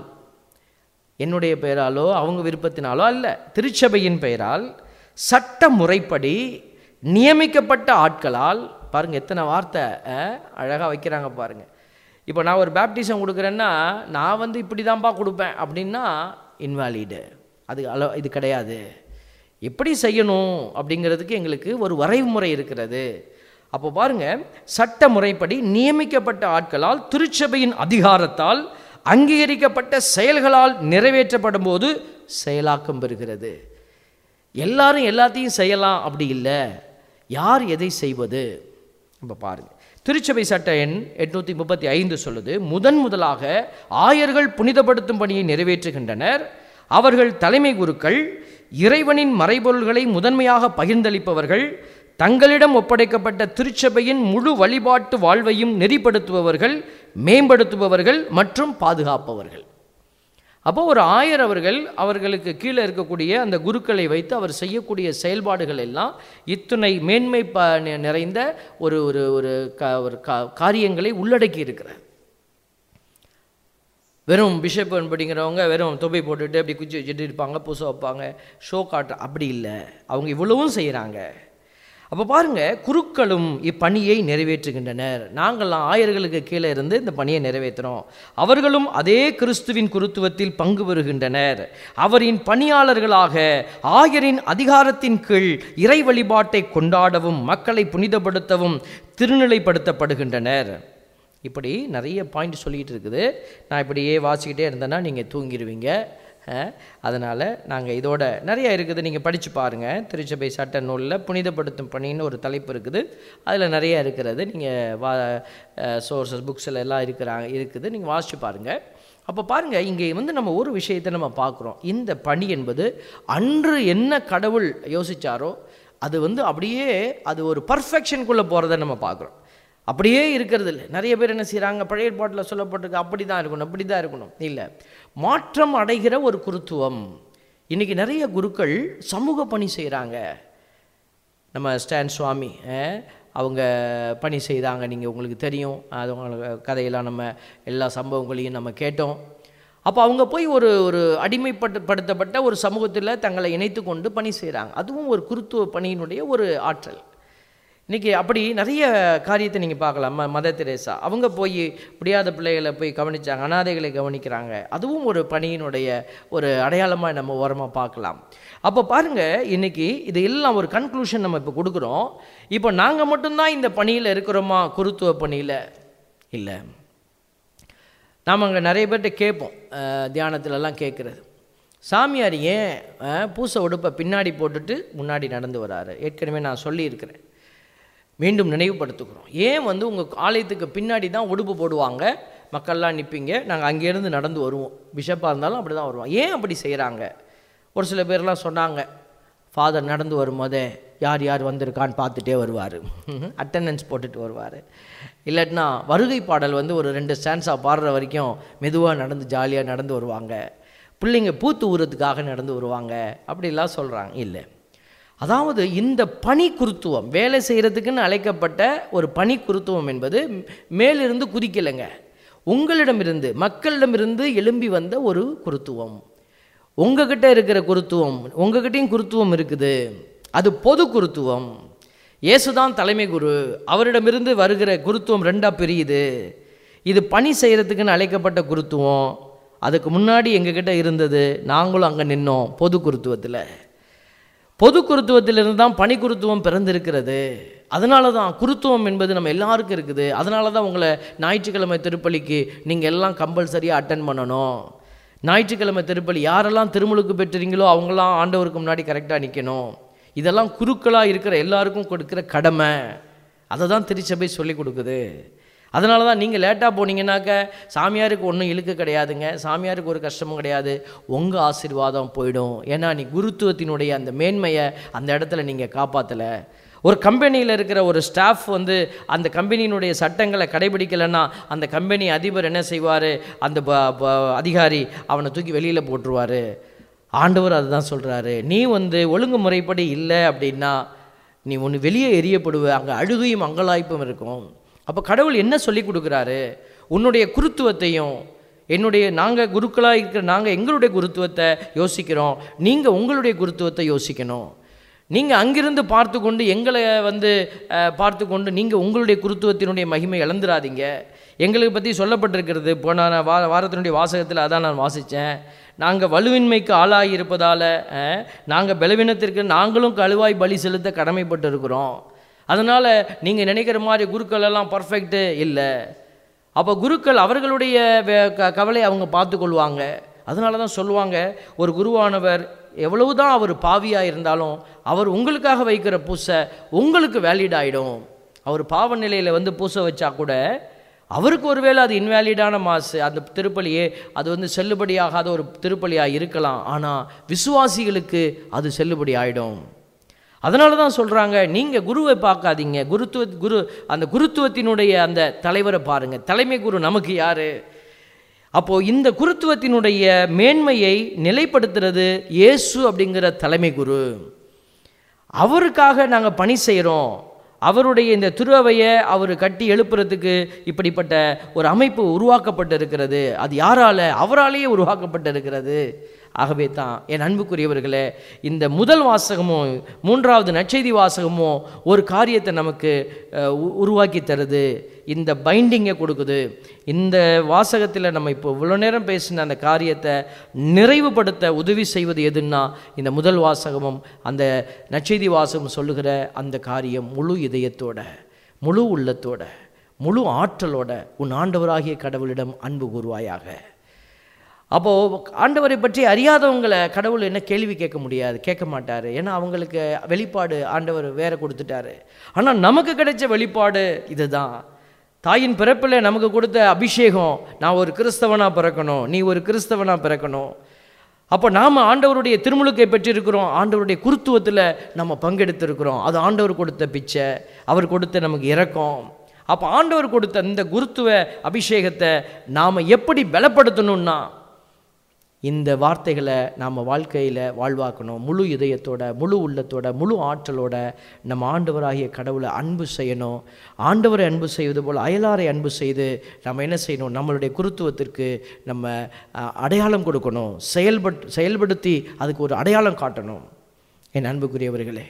என்னுடைய பெயராலோ அவங்க விருப்பத்தினாலோ அல்ல திருச்சபையின் பெயரால் சட்ட முறைப்படி நியமிக்கப்பட்ட ஆட்களால் பாருங்க எத்தனை வார்த்தை அழகாக வைக்கிறாங்க பாருங்க இப்போ நான் ஒரு பேப்டிசம் கொடுக்குறேன்னா நான் வந்து இப்படி தான்ப்பா கொடுப்பேன் அப்படின்னா இன்வாலிடு அது அள இது கிடையாது எப்படி செய்யணும் அப்படிங்கிறதுக்கு எங்களுக்கு ஒரு வரைமுறை இருக்கிறது அப்போ பாருங்க சட்ட முறைப்படி நியமிக்கப்பட்ட ஆட்களால் திருச்சபையின் அதிகாரத்தால் அங்கீகரிக்கப்பட்ட செயல்களால் நிறைவேற்றப்படும் போது செயலாக்கம் பெறுகிறது எல்லாரும் எல்லாத்தையும் செய்யலாம் அப்படி இல்லை யார் எதை செய்வது நம்ம பாருங்க திருச்சபை சட்ட எண் எட்நூற்றி முப்பத்தி ஐந்து சொல்லுது முதன் முதலாக ஆயர்கள் புனிதப்படுத்தும் பணியை நிறைவேற்றுகின்றனர் அவர்கள் தலைமை குருக்கள் இறைவனின் மறைபொருள்களை முதன்மையாக பகிர்ந்தளிப்பவர்கள் தங்களிடம் ஒப்படைக்கப்பட்ட திருச்சபையின் முழு வழிபாட்டு வாழ்வையும் நெறிப்படுத்துபவர்கள் மேம்படுத்துபவர்கள் மற்றும் பாதுகாப்பவர்கள் அப்போ ஒரு ஆயர் அவர்கள் அவர்களுக்கு கீழே இருக்கக்கூடிய அந்த குருக்களை வைத்து அவர் செய்யக்கூடிய செயல்பாடுகள் எல்லாம் இத்துணை மேன்மை ப நி- நிறைந்த ஒரு ஒரு ஒரு க ஒரு கா- காரியங்களை உள்ளடக்கி இருக்கிறார் வெறும் பிஷப் படிங்கிறவங்க வெறும் தொப்பை போட்டுட்டு அப்படி குச்சி வச்சுட்டு இருப்பாங்க பூசை வைப்பாங்க ஷோ காட்ட அப்படி இல்லை அவங்க இவ்வளவும் செய்கிறாங்க அப்போ பாருங்க குருக்களும் இப்பணியை நிறைவேற்றுகின்றனர் நாங்கள்லாம் ஆயர்களுக்கு கீழே இருந்து இந்த பணியை நிறைவேற்றுறோம் அவர்களும் அதே கிறிஸ்துவின் குருத்துவத்தில் பங்கு பெறுகின்றனர் அவரின் பணியாளர்களாக ஆயரின் அதிகாரத்தின் கீழ் இறை வழிபாட்டை கொண்டாடவும் மக்களை புனிதப்படுத்தவும் திருநிலைப்படுத்தப்படுகின்றனர் இப்படி நிறைய பாயிண்ட் சொல்லிகிட்டு இருக்குது நான் இப்படியே வாசிக்கிட்டே இருந்தேன்னா நீங்கள் தூங்கிடுவீங்க அதனால் நாங்கள் இதோட நிறைய இருக்குது நீங்கள் படித்து பாருங்கள் திருச்சபை சட்ட நூலில் புனிதப்படுத்தும் பணின்னு ஒரு தலைப்பு இருக்குது அதில் நிறைய இருக்கிறது நீங்கள் வா சோர்சஸ் புக்ஸில் எல்லாம் இருக்கிறாங்க இருக்குது நீங்கள் வாசித்து பாருங்கள் அப்போ பாருங்கள் இங்கே வந்து நம்ம ஒரு விஷயத்தை நம்ம பார்க்குறோம் இந்த பணி என்பது அன்று என்ன கடவுள் யோசிச்சாரோ அது வந்து அப்படியே அது ஒரு பர்ஃபெக்ஷனுக்குள்ளே போகிறத நம்ம பார்க்குறோம் அப்படியே இருக்கிறது இல்லை நிறைய பேர் என்ன செய்கிறாங்க பழைய பாட்டில் சொல்லப்பட்டிருக்கு அப்படி தான் இருக்கணும் அப்படி தான் இருக்கணும் இல்லை மாற்றம் அடைகிற ஒரு குருத்துவம் இன்றைக்கி நிறைய குருக்கள் சமூக பணி செய்கிறாங்க நம்ம ஸ்டான் சுவாமி அஹ், அவங்க பணி செய்தாங்க நீங்கள் உங்களுக்கு தெரியும் அது உங்களுக்கு கதையெல்லாம் நம்ம எல்லா சம்பவங்களையும் நம்ம கேட்டோம் அப்போ அவங்க போய் ஒரு ஒரு அடிமைப்பட்டு படுத்தப்பட்ட ஒரு சமூகத்தில் தங்களை இணைத்து கொண்டு பணி செய்கிறாங்க அதுவும் ஒரு குருத்துவ பணியினுடைய ஒரு ஆற்றல் இன்றைக்கி அப்படி நிறைய காரியத்தை நீங்கள் பார்க்கலாம் ம மத தெரேசா அவங்க போய் முடியாத பிள்ளைகளை போய் கவனிச்சாங்க அனாதைகளை கவனிக்கிறாங்க அதுவும் ஒரு பணியினுடைய ஒரு அடையாளமாக நம்ம ஓரமாக பார்க்கலாம் அப்போ பாருங்கள் இன்றைக்கி இது எல்லாம் ஒரு கன்க்ளூஷன் நம்ம இப்போ கொடுக்குறோம் இப்போ நாங்கள் மட்டும்தான் இந்த பணியில் இருக்கிறோமா குருத்துவ பணியில் இல்லை நாம் அங்கே நிறைய பேர்கிட்ட கேட்போம் அஹ், தியானத்துலலாம் கேட்குறது சாமியார் ஏன் அஹ், பூசை உடுப்பை பின்னாடி போட்டுட்டு முன்னாடி நடந்து வராரு ஏற்கனவே நான் சொல்லியிருக்கிறேன் மீண்டும் நினைவுபடுத்துக்கிறோம் ஏன் வந்து உங்கள் ஆலயத்துக்கு பின்னாடி தான் உடுப்பு போடுவாங்க மக்கள்லாம் நிற்பீங்க நாங்கள் அங்கேருந்து நடந்து வருவோம் பிஷப்பாக இருந்தாலும் அப்படி தான் வருவோம் ஏன் அப்படி செய்கிறாங்க ஒரு சில பேர்லாம் சொன்னாங்க ஃபாதர் நடந்து வரும்போதே யார் யார் வந்திருக்கான்னு பார்த்துட்டே வருவார் அட்டண்டன்ஸ் போட்டுட்டு வருவார் இல்லாட்டினா வருகை பாடல் வந்து ஒரு ரெண்டு ஸ்டான்ஸாக பாடுற வரைக்கும் மெதுவாக நடந்து ஜாலியாக நடந்து வருவாங்க பிள்ளைங்க பூத்து ஊறதுக்காக நடந்து வருவாங்க அப்படிலாம் சொல்கிறாங்க இல்லை அதாவது இந்த பணி குருத்துவம் வேலை செய்கிறதுக்குன்னு அழைக்கப்பட்ட ஒரு பணி குருத்துவம் என்பது மேலிருந்து குதிக்கலைங்க உங்களிடமிருந்து மக்களிடமிருந்து எழும்பி வந்த ஒரு குருத்துவம் உங்ககிட்ட இருக்கிற குருத்துவம் உங்ககிட்டயும் குருத்துவம் இருக்குது அது பொது குருத்துவம் இயேசுதான் தலைமை குரு அவரிடமிருந்து வருகிற குருத்துவம் ரெண்டாக பிரியுது இது பணி செய்கிறதுக்குன்னு அழைக்கப்பட்ட குருத்துவம் அதுக்கு முன்னாடி எங்ககிட்ட இருந்தது நாங்களும் அங்கே நின்னோம் பொது குருத்துவத்தில் பொது குருத்துவத்திலிருந்து தான் பணி குருத்துவம் பிறந்திருக்கிறது அதனால தான் குருத்துவம் என்பது நம்ம எல்லாருக்கும் இருக்குது அதனால தான் உங்களை ஞாயிற்றுக்கிழமை திருப்பலிக்கு நீங்கள் எல்லாம் கம்பல்சரியாக அட்டன் பண்ணணும் ஞாயிற்றுக்கிழமை திருப்பலி யாரெல்லாம் திருமுழுக்கு பெற்றீங்களோ அவங்களாம் ஆண்டவருக்கு முன்னாடி கரெக்டாக நிற்கணும் இதெல்லாம் குருக்களாக இருக்கிற எல்லாருக்கும் கொடுக்குற கடமை அதை தான் திருச்சபை சொல்லி கொடுக்குது அதனால தான் நீங்கள் லேட்டாக போனீங்கன்னாக்க சாமியாருக்கு ஒன்றும் இழுக்கு கிடையாதுங்க சாமியாருக்கு ஒரு கஷ்டமும் கிடையாது உங்கள் ஆசீர்வாதம் போயிடும் ஏன்னா நீ குருத்துவத்தினுடைய அந்த மேன்மையை அந்த இடத்துல நீங்கள் காப்பாற்றலை ஒரு கம்பெனியில் இருக்கிற ஒரு ஸ்டாஃப் வந்து அந்த கம்பெனியினுடைய சட்டங்களை கடைபிடிக்கலைன்னா அந்த கம்பெனி அதிபர் என்ன செய்வார் அந்த ப- ப- அதிகாரி அவனை தூக்கி வெளியில் போட்டுருவார் ஆண்டவர் அதுதான் சொல்கிறாரு நீ வந்து ஒழுங்கு முறைப்படி இல்லை அப்படின்னா நீ ஒன்று வெளியே எரியப்படுவ அங்கே அழுகையும் அங்கலாய்ப்பும் இருக்கும் அப்போ கடவுள் என்ன சொல்லி கொடுக்குறாரு உன்னுடைய குருத்துவத்தையும் என்னுடைய நாங்கள் குருக்களாக இருக்கிற நாங்கள் எங்களுடைய குருத்துவத்தை யோசிக்கிறோம் நீங்கள் உங்களுடைய குருத்துவத்தை யோசிக்கணும் நீங்கள் அங்கிருந்து பார்த்து கொண்டு எங்களை வந்து அஹ், பார்த்து கொண்டு நீங்கள் உங்களுடைய குருத்துவத்தினுடைய மகிமை இழந்துடாதீங்க எங்களுக்கு பற்றி சொல்லப்பட்டிருக்கிறது போன நான் வா வாரத்தினுடைய வாசகத்தில் அதான் நான் வாசித்தேன் நாங்கள் வலுவின்மைக்கு ஆளாகி இருப்பதால் நாங்கள் பலவீனத்திற்கு நாங்களும் கழுவாய் பலி செலுத்த கடமைப்பட்டு இருக்கிறோம் அதனால் நீங்கள் நினைக்கிற மாதிரி குருக்கள் எல்லாம் பர்ஃபெக்ட்டு இல்லை அப்போ குருக்கள் அவர்களுடைய வே- க- கவலை அவங்க பார்த்துக்கொள்வாங்க அதனால தான் சொல்லுவாங்க ஒரு குருவானவர் எவ்வளவு தான் அவர் பாவியாக இருந்தாலும் அவர் உங்களுக்காக வைக்கிற பூசை உங்களுக்கு வேலிட் ஆகிடும் அவர் பாவ நிலையில் வந்து பூசை வச்சா கூட அவருக்கு ஒருவேளை அது இன்வேலிடான மாசு அந்த திருப்பலியே அது வந்து செல்லுபடியாகாத ஒரு திருப்பலியாக இருக்கலாம் ஆனால் விசுவாசிகளுக்கு அது செல்லுபடி ஆகிடும் அதனால தான் சொல்கிறாங்க நீங்கள் குருவை பார்க்காதீங்க குருத்துவ குரு அந்த குருத்துவத்தினுடைய அந்த தலைவரை பாருங்கள் தலைமை குரு நமக்கு யார் அப்போது இந்த குருத்துவத்தினுடைய மேன்மையை நிலைப்படுத்துறது இயேசு அப்படிங்கிற தலைமை குரு அவருக்காக நாங்கள் பணி செய்கிறோம் அவருடைய இந்த திருவையை அவர் கட்டி எழுப்புறதுக்கு இப்படிப்பட்ட ஒரு அமைப்பு உருவாக்கப்பட்டு இருக்கிறது அது யாரால அவராலேயே உருவாக்கப்பட்டு இருக்கிறது ஆகவே தான் என் அன்புக்குரியவர்களே இந்த முதல் வாசகமும் மூன்றாவது நற்செய்தி வாசகமும் ஒரு காரியத்தை நமக்கு அஹ், உ- உருவாக்கி தருது இந்த பைண்டிங்கை கொடுக்குது இந்த வாசகத்தில் நம்ம இப்போ இவ்வளோ நேரம் பேசின அந்த காரியத்தை நிறைவுபடுத்த உதவி செய்வது எதுன்னா இந்த முதல் வாசகமும் அந்த நற்செய்தி வாசகம் சொல்லுகிற அந்த காரியம் முழு இதயத்தோட முழு உள்ளத்தோட முழு ஆற்றலோட உன் ஆண்டவராகிய கடவுளிடம் அன்பு கூறுவாயாக அப்போது ஆண்டவரை பற்றி அறியாதவங்களை கடவுள் என்ன கேள்வி கேட்க முடியாது கேட்க மாட்டார் ஏன்னா அவங்களுக்கு வெளிப்பாடு ஆண்டவர் வேற கொடுத்துட்டாரு ஆனால் நமக்கு கிடைச்ச வெளிப்பாடு இதுதான் தாயின் பிறப்பில் நமக்கு கொடுத்த அபிஷேகம் நான் ஒரு கிறிஸ்தவனாக பிறக்கணும் நீ ஒரு கிறிஸ்தவனாக பிறக்கணும் அப்போ நாம் ஆண்டவருடைய திருமுழுக்கை பெற்றிருக்கிறோம் ஆண்டவருடைய குருத்துவத்தில் நம்ம பங்கெடுத்திருக்கிறோம் அது ஆண்டவர் கொடுத்த பிச்சை அவர் கொடுத்த நமக்கு இரக்கம் அப்போ ஆண்டவர் கொடுத்த இந்த குருத்துவ அபிஷேகத்தை நாம் எப்படி பலப்படுத்தணும்னா இந்த வார்த்தைகளை நாம் வாழ்க்கையில் வாழ்வாக்கணும் முழு இதயத்தோட முழு உள்ளத்தோட முழு ஆற்றலோட நம்ம ஆண்டவராகிய கடவுளை அன்பு செய்யணும் ஆண்டவரை அன்பு செய்வது போல் அயலாரை அன்பு செய்து நம்ம என்ன செய்யணும் நம்மளுடைய குருத்துவத்திற்கு நம்ம அஹ், அடையாளம் கொடுக்கணும் செயல்பட் செயல்படுத்தி அதுக்கு ஒரு அடையாளம் காட்டணும் என் அன்புக்குரியவர்களே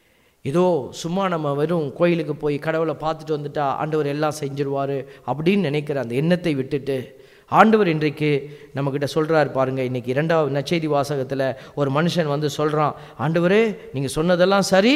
ஏதோ சும்மா நம்ம வெறும் கோயிலுக்கு போய் கடவுளை பார்த்துட்டு வந்துட்டா ஆண்டவர் எல்லாம் செஞ்சிருவார் அப்படின்னு நினைக்கிற அந்த எண்ணத்தை விட்டுட்டு ஆண்டவர் இன்றைக்கு நம்மக்கிட்ட சொல்கிறார் பாருங்கள் இன்றைக்கி இரண்டாவது நச்செய்தி வாசகத்தில் ஒரு மனுஷன் வந்து சொல்கிறான் ஆண்டவரே நீங்கள் சொன்னதெல்லாம் சரி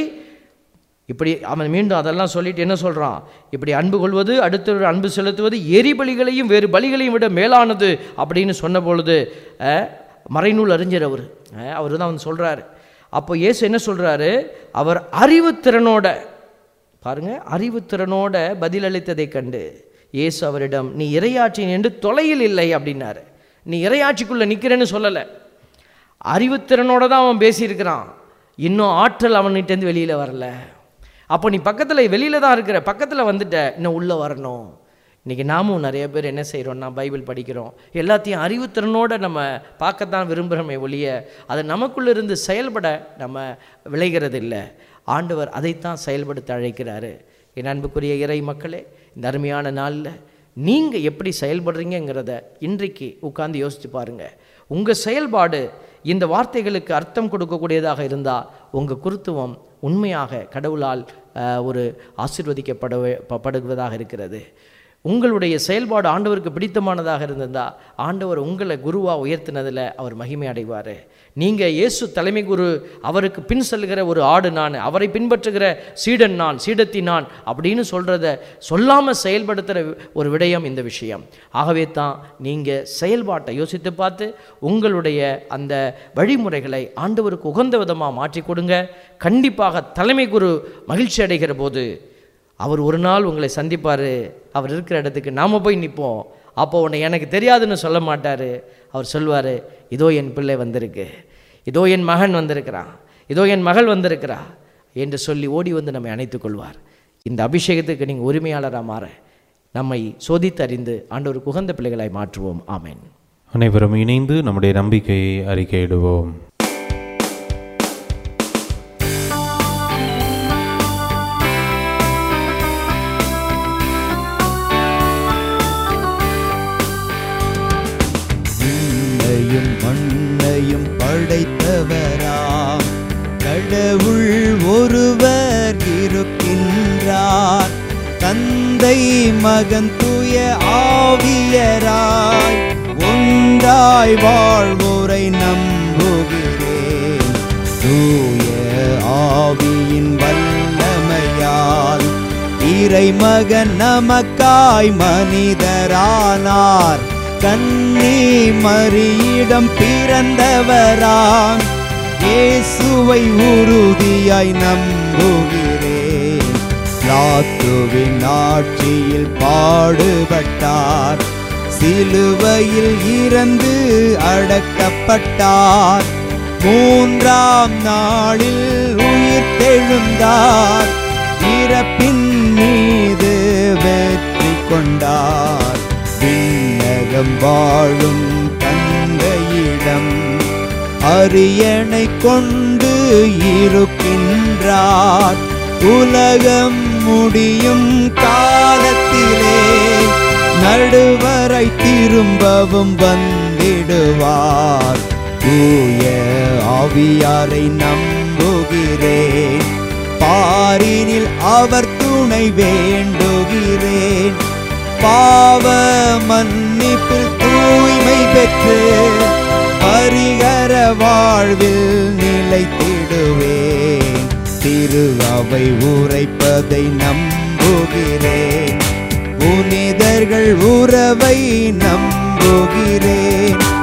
இப்படி அவன் மீண்டும் அதெல்லாம் சொல்லிட்டு என்ன சொல்கிறான் இப்படி அன்பு கொள்வது அடுத்தவர் அன்பு செலுத்துவது எரிபலிகளையும் வேறு பலிகளையும் விட மேலானது அப்படின்னு சொன்ன பொழுது அஹ், மறைநூல் அறிஞர் அவர் அவர் தான் வந்து சொல்கிறாரு அப்போ இயேசு என்ன சொல்கிறாரு அவர் அறிவுத்திறனோட பாருங்க அறிவுத்திறனோட பதிலளித்ததைக் கண்டு இயேசு அவரிடம் நீ இரையாட்சி என்று தொலையில் இல்லை அப்படின்னாரு நீ இரையாட்சிக்குள்ளே நிற்கிறேன்னு சொல்லலை அறிவுத்திறனோட தான் அவன் பேசியிருக்கிறான் இன்னும் ஆற்றல் அவன்கிட்டேருந்து வெளியில் வரல அப்போ நீ பக்கத்தில் வெளியில் தான் இருக்கிற பக்கத்தில் வந்துட்ட இன்னும் உள்ளே வரணும் இன்றைக்கி நாமும் நிறைய பேர் என்ன செய்கிறோம்னா பைபிள் படிக்கிறோம் எல்லாத்தையும் அறிவுத்திறனோடு நம்ம பார்க்கத்தான் விரும்புகிறோமே ஒழிய அது நமக்குள்ள இருந்து செயல்பட நம்ம விளைகிறது இல்லை ஆண்டவர் அதைத்தான் செயல்படுத்த அழைக்கிறாரு என் அன்புக்குரிய இறை மக்களே இந்த அருமையான நாளில் நீங்கள் எப்படி செயல்படுறீங்கங்கிறத இன்றைக்கு உட்கார்ந்து யோசித்து பாருங்கள் உங்கள் செயல்பாடு இந்த வார்த்தைகளுக்கு அர்த்தம் கொடுக்கக்கூடியதாக இருந்தால் உங்கள் குருத்துவம் உண்மையாக கடவுளால் அஹ், ஒரு ஆசிர்வதிக்கப்பட படுவதாக இருக்கிறது உங்களுடைய செயல்பாடு ஆண்டவருக்கு பிடித்தமானதாக இருந்திருந்தா ஆண்டவர் உங்களை குருவாக உயர்த்தினதில் அவர் மகிமை அடைவார் நீங்கள் இயேசு தலைமை குரு அவருக்கு பின் செல்கிற ஒரு ஆடு நான் அவரை பின்பற்றுகிற சீடன் நான் சீடத்தி நான் அப்படின்னு சொல்கிறத சொல்லாமல் செயல்படுத்துகிற ஒரு விடயம் இந்த விஷயம் ஆகவே தான் நீங்கள் செயல்பாட்டை யோசித்து பார்த்து உங்களுடைய அந்த வழிமுறைகளை ஆண்டவருக்கு உகந்த விதமாக மாற்றி கொடுங்க கண்டிப்பாக தலைமை குரு மகிழ்ச்சி அடைகிற போது அவர் ஒரு நாள் உங்களை சந்திப்பார் அவர் இருக்கிற இடத்துக்கு நாம் போய் நிற்போம் அப்போ உன்னை எனக்கு தெரியாதுன்னு சொல்ல மாட்டார் அவர் சொல்வார் இதோ என் பிள்ளை வந்திருக்கு இதோ என் மகன் வந்திருக்கிறான் இதோ என் மகள் வந்திருக்கிறா என்று சொல்லி ஓடி வந்து நம்மை அணைத்துக் கொள்வார் இந்த அபிஷேகத்துக்கு நீங்கள் உரிமையாளராக மாற நம்மை சோதித்து அறிந்து ஆண்டவருக்கு உகந்த பிள்ளைகளாய் மாற்றுவோம் ஆமென் அனைவரும் இணைந்து நம்முடைய நம்பிக்கையை அறிக்கையிடுவோம் விண்ணையும் மண்ணையும் படைத்தவராம் கடவுள் ஒருவர் இருக்கின்றார் தந்தை மகன் தூய ஆவியராய் ஒன்றாய் வாழ்வோரை நம்புகிறேன் தூய ஆவியின் வல்லமையால் இறைமகன் நமக்காய் மனிதரானார் கன்னி மரியிடம் பிறந்தவராம் இயேசுவை உறுதியாய் நம்புகிறேன் லாத்துவின் ஆட்சியில் பாடுபட்டார் சிலுவையில் இறந்து அடக்கப்பட்டார் மூன்றாம் நாளில் உயிர் தெழுந்தார் இறப்பின் மீது வெற்றி கொண்டார் விண்ணகம் வாழும் தந்தையிடம் அரியணை கொண்டு இருக்கின்றார் உலகம் முடியும் காலத்திலே நடுவரை திரும்பவும் வந்திடுவார் தூய ஆவியாரை நம்புகிறேன் பாரினில் அவர் துணை வேண்டுகிறேன் பாவ மன்னிப்பில் தூய்மை பெற்று பரிகர வாழ்வில் நிலைத்திடுவேன் திரு அவை உரைப்பதை நம்புகிறேன் புனிதர்கள் உறவை நம்புகிறேன்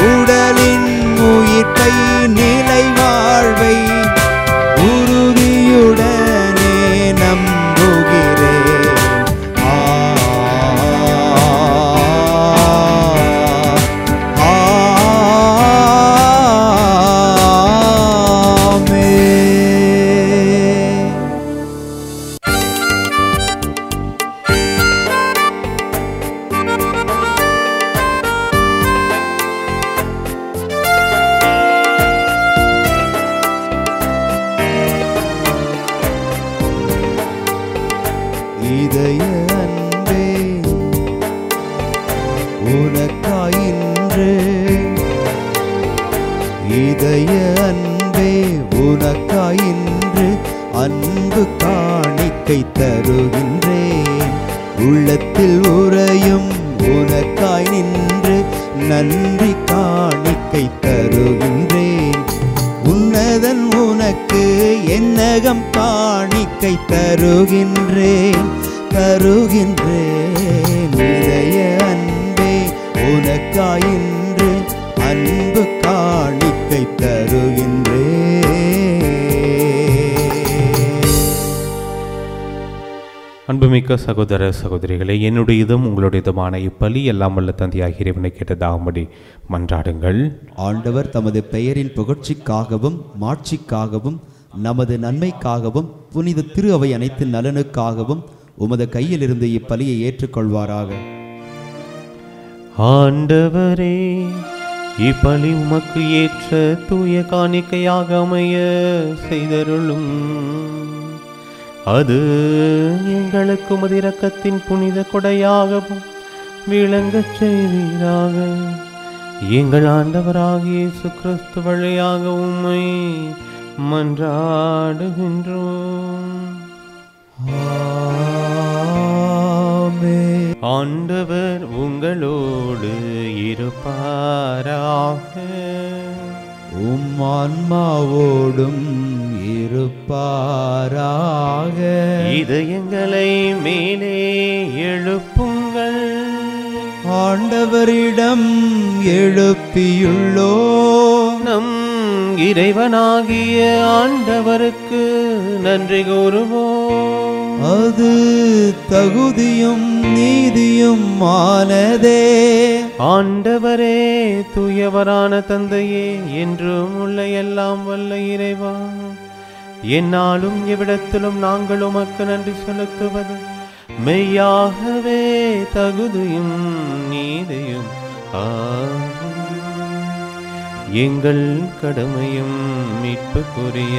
உடலின் உயிர்ப்பை நிலை வாழ்வை உறுதியுடனே நம்புகிறேன் ஆ, ஆமென். இதய அன்பே உனக்காயின்று இதய அன்பே உனக்காயின்று அன்பு காணிக்கை தருகின்றேன் உள்ளத்தில் உறையும் உனக்காய் நின்று நன்றி காணிக்கை தருகின்றேன் உன்னதன் உனக்கு என்னகம் காணிக்கை தருகின்றேன் தருகின்றேன் இதய அன்பே உனக்காயின்று அன்பு காணிக்கை தருகின்றேன் அன்புமிக்க சகோதர சகோதரிகளே என்னுடையதும் உங்களுடையதுமான இப்பலி எல்லாம் வல்ல தந்தையாகிய இறைவனை கேட்டதாகும்படி மன்றாடுங்கள் ஆண்டவர் தமது பெயரின் புகழ்ச்சிக்காகவும் மாட்சிக்காகவும் நமது நன்மைக்காகவும் புனித திரு அவை அனைத்து நலனுக்காகவும் உமது கையிலிருந்து இப்பலியை ஏற்றுக்கொள்வாராக ஆண்டவரே இப்பலி உமக்கு ஏற்ற தூய காணிக்கையாக அமைய செய்தருளும் அது எங்களுக்கு உமது இரக்கத்தின் புனித கொடையாகவும் விளங்கச் செய்வீராக எங்கள் ஆண்டவராகிய இயேசு கிறிஸ்து வழியாக உம்மை மன்றாடுகின்றோம் ஆமென். ஆண்டவர் உங்களோடு இருப்பாராக உம் ஆன்மாவோடும் இருப்பாராக இதயங்களை மேலே எழுப்புங்கள் ஆண்டவரிடம் எழுப்பியுள்ளோ நம் இறைவனாகிய ஆண்டவருக்கு நன்றி கூறுவோம் அது தகுதியும் நீதியும் ஆனதே ஆண்டவரே தூயவரான தந்தையே என்றும் உள்ள எல்லாம் வல்ல இறைவா என்னாலும் எவ்விடத்திலும் நாங்கள் உமக்கு நன்றி செலுத்துவது மெய்யாகவே தகுதியும் நீதியும் ஆகும் எங்கள் கடமையும் மீட்புக்குரிய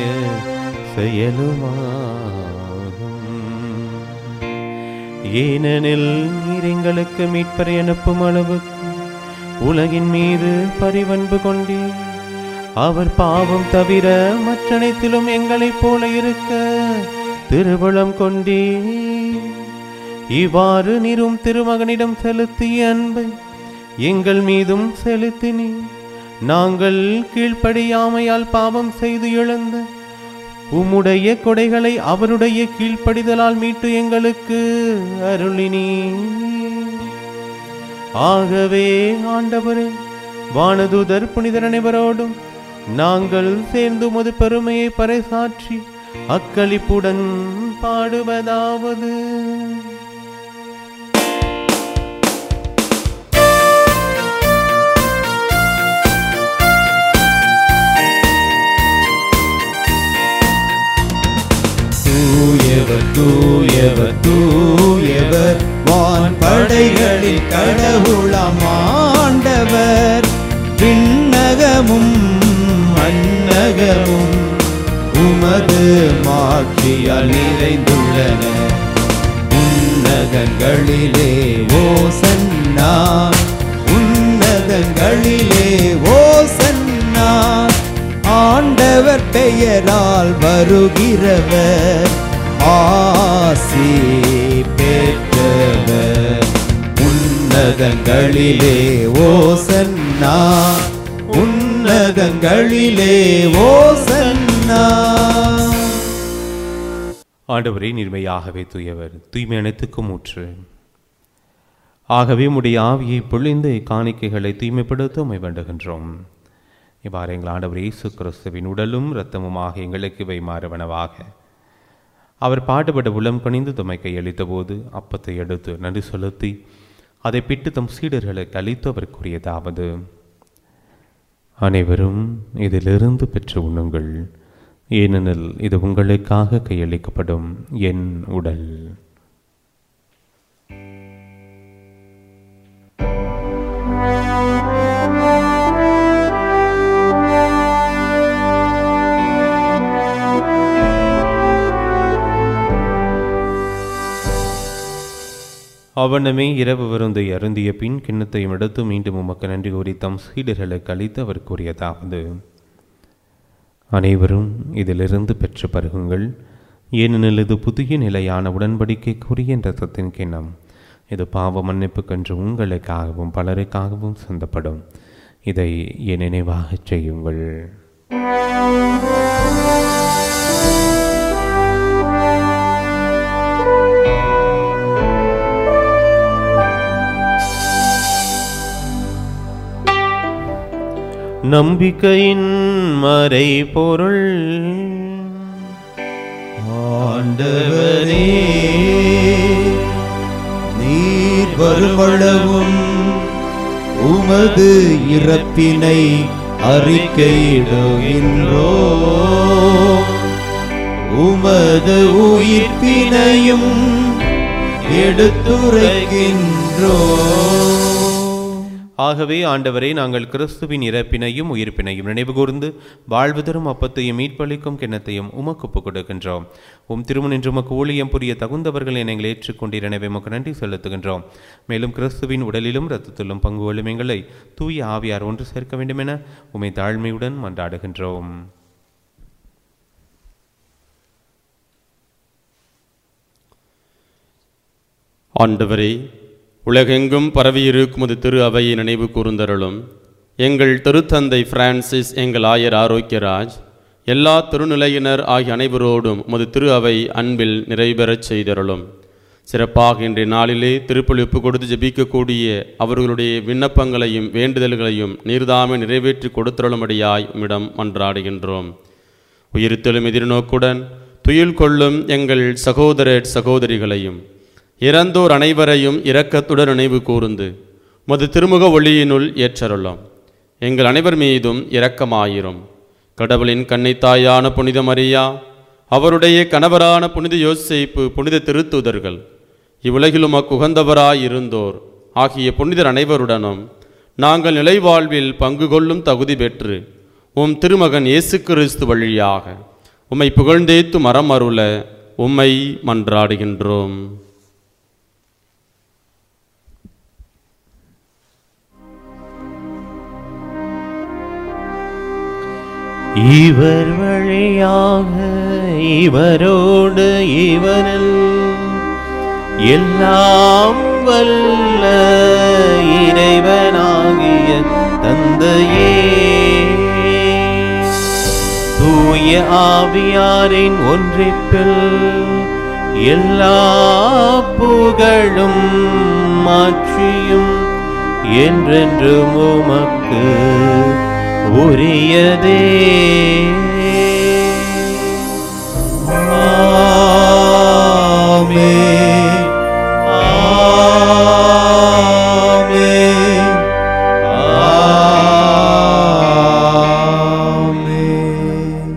செயலுமாகும் ஏனெனில் நீர் எங்களுக்கு மீட்பரை அனுப்பும் அளவுக்கு உலகின் மீது பரிவன்பு கொண்டீர் அவர் பாவம் தவிர மற்றனைத்திலும் எங்களைப் போல இருக்க திருவுளம் கொண்டீர் இவ்வாறு நீரும் திருமகனிடம் செலுத்திய அன்பை எங்கள் மீதும் செலுத்தினீர் நாங்கள் கீழ்ப்படியாமையால் பாவம் செய்து எழுந்த உம்முடைய கொடைகளை அவருடைய கீழ்ப்படிதலால் மீட்டு எங்களுக்கு அருளினீ ஆகவே ஆண்டவரே வானதூதர் புனிதர் அனைவரோடும் நாங்கள் சேர்ந்து உமது பெருமையை பறைசாற்றி அக்களிப்புடன் பாடுவதாவது தூயவர் தூயவர் தூயவர் வான் படைகளில் கடவுளம் ஆண்டவர் விண்ணகமும் மன்னகமும் உமது மாட்சியால் நிறைந்துள்ளன உன்னதங்களிலே ஓசன்னா உன்னதங்களிலே ஓசன்னா ஆண்டவர் பெயரால் வருகிறவர் ஆசி பெற்றவர் உன்னதங்களிலே ஓசன்னா உன்னதங்களிலே ஓசன்னா ஆண்டவரே நீர்மையாகவே தூயவர் தூய்மை அனைத்துக்கும் ஊற்று ஆகவே உம்முடைய ஆவியை பொழிந்து காணிக்கைகளை தூய்மைப்படுத்த உம்மை வேண்டுகின்றோம் இவ்வாறு எங்கள் ஆண்டவர் இயேசு கிறிஸ்துவின் உடலும் இரத்தமுமாக எங்களுக்கு இவை மாறுவனவாக அவர் பாடுபட உளம் கணிந்து தம்மை கையளித்த போது அப்பத்தை எடுத்து நன்றி செலுத்தி அதை பிட்டு தம் சீடர்களுக்கு அளித்து அவர் கூறியதாவது அனைவரும் இதிலிருந்து பெற்று உண்ணுங்கள் ஏனெனில் இது உங்களுக்காக கையளிக்கப்படும் என் உடல் அவனமே இரவு விருந்தை அருந்திய பின் கிண்ணத்தையும் எடுத்து மீண்டும் உமக்கு நன்றி கூறி தம் சீடர்களுக்கு அளித்து அவர் கூறியதாவது அனைவரும் இதிலிருந்து பெற்று பருகுங்கள் ஏனெனில் இது புதிய நிலையான உடன்படிக்கைக்குரிய இரத்தத்தின் கிண்ணம் இது பாவ மன்னிப்புக்கென்று உங்களுக்காகவும் பலருக்காகவும் சிந்தப்படும் இதை என் நினைவாகச் செய்யுங்கள் நம்பிக்கையின் மறை பொருள் ஆண்டவரே நீர் வருமளவும் உமது இறப்பினை அறிக்கையிடுகின்றோ உமது உயிர்ப்பினையும் எடுத்துரைக்கின்றோ ஆகவே ஆண்டவரே நாங்கள் கிறிஸ்துவின் இறப்பினையும் உயிர்ப்பினையும் நினைவு கூர்ந்து வாழ்வு தரும் அப்பத்தையும் மீட்பளிக்கும் கிண்ணத்தையும் உமக்கு ஒப்புக் கொடுக்கின்றோம் உம் திருமணின்று உமக்கு ஊழியம் புரிய தகுந்தவர்கள் என எங்களை ஏற்றுக்கொண்டீர் எனவே உமக்கு நன்றி செலுத்துகின்றோம் மேலும் கிறிஸ்துவின் உடலிலும் இரத்தத்திலும் பங்கு கொள்ளும் எங்களை தூய ஆவியார் ஒன்று சேர்க்க வேண்டும் என உமை தாழ்மையுடன் மன்றாடுகின்றோம் ஆண்டவரே உலகெங்கும் பரவியிருக்கும் அது திரு அவையை நினைவு கூர்ந்தருளும் எங்கள் திருத்தந்தை பிரான்சிஸ் எங்கள் ஆயர் ஆரோக்கியராஜ் எல்லா திருநிலையினர் ஆகிய அனைவரோடும் உமது திரு அவை அன்பில் நிறைவேறச் செய்தருளும் சிறப்பாக இன்றைய நாளிலே திருப்பலிப்பு கொடுத்து ஜெபிக்கக்கூடிய அவர்களுடைய விண்ணப்பங்களையும் வேண்டுதல்களையும் நீர்தாமே நிறைவேற்றி கொடுத்தருளும்படியாய் உம்மிடம் மன்றாடுகின்றோம் உயிர்த்தெழும் எதிர்நோக்குடன் துயில் கொள்ளும் எங்கள் சகோதர சகோதரிகளையும் இறந்தோர் அனைவரையும் இரக்கத்துடன் நினைவு கூர்ந்து மது திருமுக ஒளியினுள் ஏற்றருளும் எங்கள் அனைவர் மீதும் இரக்கமாயிரும் கடவுளின் கன்னித்தாயான புனித மரியா அவருடைய கணவரான புனித யோசேப்பு புனித திருத்துதர்கள் இவ்வுலகிலும் அக்குகந்தவராய் இருந்தோர் ஆகிய புனிதர் அனைவருடனும் நாங்கள் நிலைவாழ்வில் பங்கு கொள்ளும் தகுதி பெற்று உம் திருமகன் இயேசு கிறிஸ்து வழியாக உம்மை புகழ்ந்தேத்து மரம் அருள உம்மை மன்றாடுகின்றோம் இவர் வழியாக இவரோடு இவரில் எல்லாம் வல்ல இறைவனாகிய தந்தையே தூய ஆவியாரின் ஒன்றிப்பில் எல்லா புகழும் மாற்றியும் என்றென்றும் உமக்கு உரியதே ஆமென். ஆமென். ஆமென்.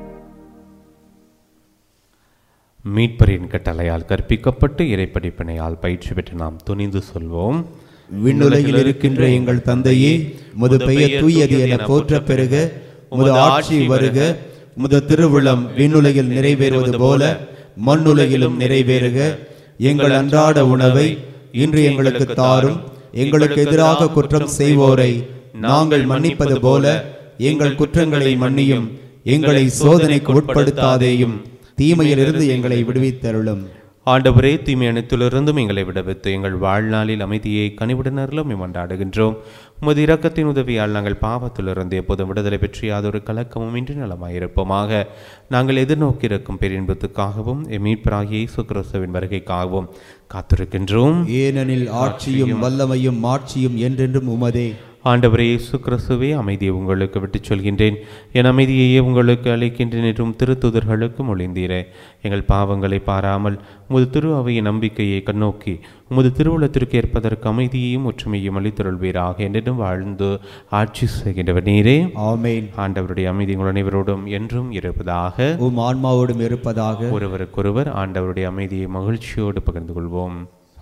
மீட்பரின் கட்டளையால் கற்பிக்கப்பட்டு இறைப்படிப்பினையால் பயிற்சி பெற்று நாம் துணிந்து சொல்வோம் விண்ணுலகில் இருக்கின்ற எங்கள் தந்தையே முது பெயர் தூயது என போற்ற பெருக முது ஆட்சி வருக முது திருவுளம் விண்ணுலகில் நிறைவேறுவது போல மண்ணுலகிலும் நிறைவேறுக எங்கள் அன்றாட உணவை இன்று எங்களுக்கு தாரும் எங்களுக்கு எதிராக குற்றம் செய்வோரை நாங்கள் மன்னிப்பது போல எங்கள் குற்றங்களை மன்னியும் எங்களை சோதனைக்கு உட்படுத்தாதேயும் தீமையிலிருந்து எங்களை விடுவித்தருளும் ஆண்டவரே தீமை அனைத்திலிருந்தும் எங்களை விடுவித்து எங்கள் வாழ்நாளில் அமைதியை கனிவுடனர்களும் கொண்டாடுகின்றோம் உமது இரக்கத்தின் உதவியால் நாங்கள் பாவத்திலிருந்து எப்போதும் விடுதலை பெற்று யாதொரு கலக்கமும் இன்றி நலமாயிருப்போமாக நாங்கள் எதிர்நோக்கி இருக்கும் பேரின்பத்துக்காகவும் எம் மீட்பராகிய இயேசு கிறிஸ்துவின் வருகைக்காகவும் காத்திருக்கின்றோம் ஏனெனில் ஆட்சியும் வல்லமையும் மாட்சியும் என்றென்றும் உமதே ஆண்டவரே இயேசு கிறிஸ்துவே அமைதியை உங்களுக்கு விட்டுச் சொல்கின்றேன் என் அமைதியையே உங்களுக்கு அளிக்கின்றேன் என்றும் திருத்துதர்களுக்கு மொழிந்தீரே எங்கள் பாவங்களை பாராமல் உமது திரு அவையின் நம்பிக்கையை கண்ணோக்கி உமது திருவுளத்திற்கு ஏற்பதற்கு அமைதியையும் ஒற்றுமையும் அளித்தருள்வீராக என்றும் வாழ்ந்து ஆட்சி செய்கின்றவர் நீரே ஆமேன் ஆண்டவருடைய அமைதி உங்கள் அனைவரோடும் என்றும் இருப்பதாக உம் ஆன்மாவோடும் இருப்பதாக ஒருவருக்கொருவர் ஆண்டவருடைய அமைதியை மகிழ்ச்சியோடு பகிர்ந்து கொள்வோம்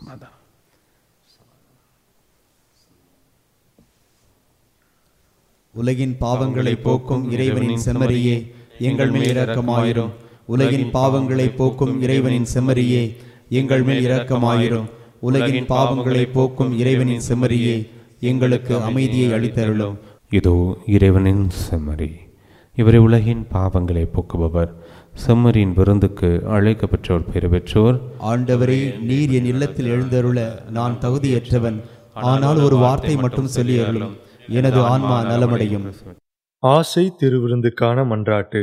உலகின் பாவங்களை போக்கும் இறைவனின் செம்மறியே எங்கள் மேல் இரக்கமாயிரும் உலகின் பாவங்களை போக்கும் இறைவனின் செம்மறியே எங்கள் மேல் இரக்கமாயிரும் உலகின் பாவங்களை போக்கும் இறைவனின் செம்மறியே எங்களுக்கு அமைதியை அளித்தருளும் இதோ இறைவனின் செம்மறி இவரை உலகின் பாவங்களை போக்குபவர் செம்மறியின் விருந்துக்கு அழைக்கப்பெற்றோர் பெயர் பெற்றோர் ஆண்டவரே நீர் என் இல்லத்தில் எழுந்தருள நான் தகுதியற்றவன் ஆனால் ஒரு வார்த்தை மட்டும் சொல்லி அருளும் எனது ஆன்மா நலமடையும் ஆசை திருவிருந்துக்கான மன்றாட்டு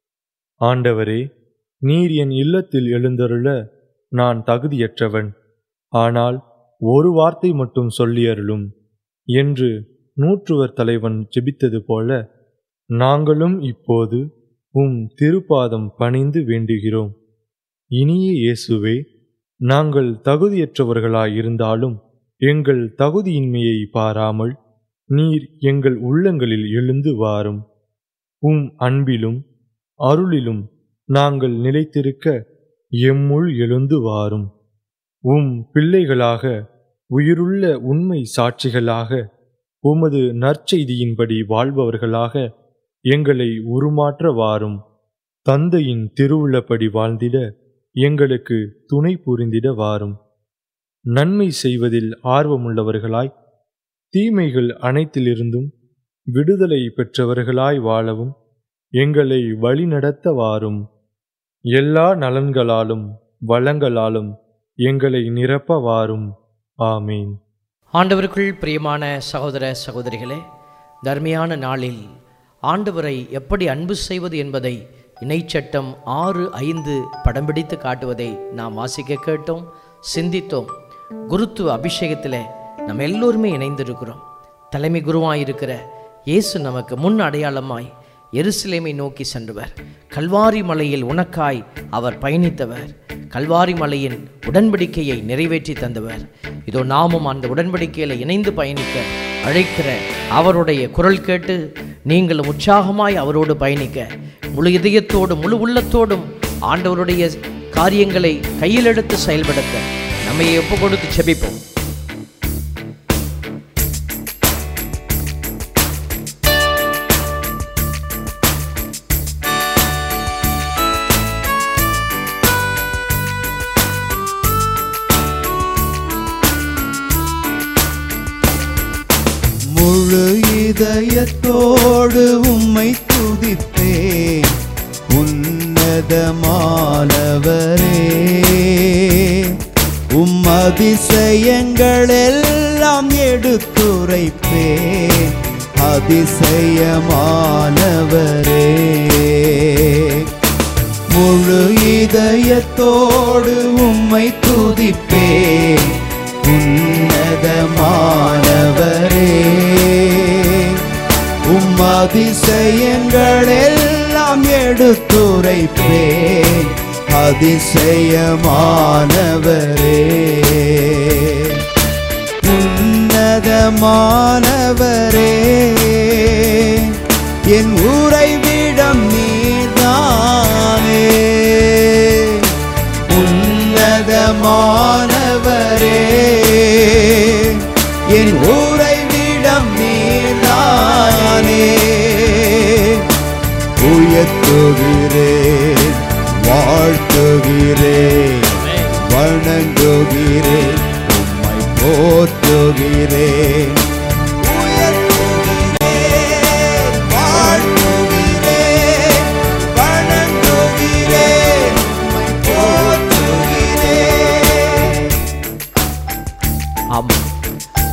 ஆண்டவரே நீர் என் இல்லத்தில் எழுந்தருள நான் தகுதியற்றவன் ஆனால் ஒரு வார்த்தை மட்டும் சொல்லியருளும் என்று நூற்றுவர் தலைவன் ஜெபித்தது போல நாங்களும் இப்போது உம் திருப்பாதம் பணிந்து வேண்டுகிறோம் இனிய இயேசுவே நாங்கள் தகுதியற்றவர்களாயிருந்தாலும் எங்கள் தகுதியின்மையை பாராமல் நீர் எங்கள் உள்ளங்களில் எழுந்து வாரும் உம் அன்பிலும் அருளிலும் நாங்கள் நிலைத்திருக்க எம்முள் எழுந்து வாரும் உம் பிள்ளைகளாக உயிருள்ள உண்மை சாட்சிகளாக உமது நற்செய்தியின்படி வாழ்பவர்களாக எங்களை உருமாற்ற வாரும் தந்தையின் திருவுள்ளப்படி வாழ்ந்திட எங்களுக்கு துணை புரிந்திட வாரும் நன்மை செய்வதில் ஆர்வமுள்ளவர்களாய் தீமைகள் அனைத்திலிருந்தும் விடுதலை பெற்றவர்களாய் வாழவும் எங்களை வழிநடத்த வாரும் எல்லா நலன்களாலும் வளங்களாலும் எங்களை நிரப்ப வாரும் ஆமீன் ஆண்டவருக்குள் பிரியமான சகோதர சகோதரிகளே தர்மையான நாளில் ஆண்டவரை எப்படி அன்பு செய்வது என்பதை இணைச்சட்டம் ஆறு ஐந்து படம் பிடித்து காட்டுவதை நாம் வாசிக்க கேட்டோம் சிந்தித்தோம் குருத்துவ அபிஷேகத்தில் நம்ம எல்லோருமே இணைந்திருக்கிறோம் தலைமை குருவாய் இருக்கிற இயேசு நமக்கு முன் அடையாளமாய் எருசலேமை நோக்கி சென்றவர் கல்வாரி மலையில் உனக்காய் அவர் பயணித்தவர் கல்வாரி மலையின் உடன்படிக்கையை நிறைவேற்றி தந்தவர் இதோ நாமும் அந்த உடன்படிக்கையில் இணைந்து பயணிக்க அழைக்கிற அவருடைய குரல் கேட்டு நீங்களும் உற்சாகமாய் அவரோடு பயணிக்க முழு இதயத்தோடும் முழு உள்ளத்தோடும் ஆண்டவருடைய காரியங்களை கையில் எடுத்து செயல்படுத்த நம்மை ஒப்பு கொடுத்து செபிப்போம் முழு இதயத்தோடு உம்மை துதிப்பேன் உன்னதமானவரே உம் அதிசயங்கள் எல்லாம் எடுத்துரைப்பேன் அதிசயமானவரே முழு இதயத்தோடு உம்மை துதிப்பேன் உன்னதமானவரே உம் அதிசயங்கள் எல்லாம் எடுத்துரைப்பேன் அதிசயமானவரே உன்னதமானவரே என் உறைவிடம் நீர்தானே உன்னதமானவரே என் உறைவிடம் நீர்தானே உயர்த்துகிறேன் வாழ்த்துகிறேன் வணங்குகிறேன் உம்மை போற்றுகிறேன் உயர்த்துகிறேன், வாழ்த்துகிறேன், வணங்குகிறேன், உம்மை போற்றுகிறேன்.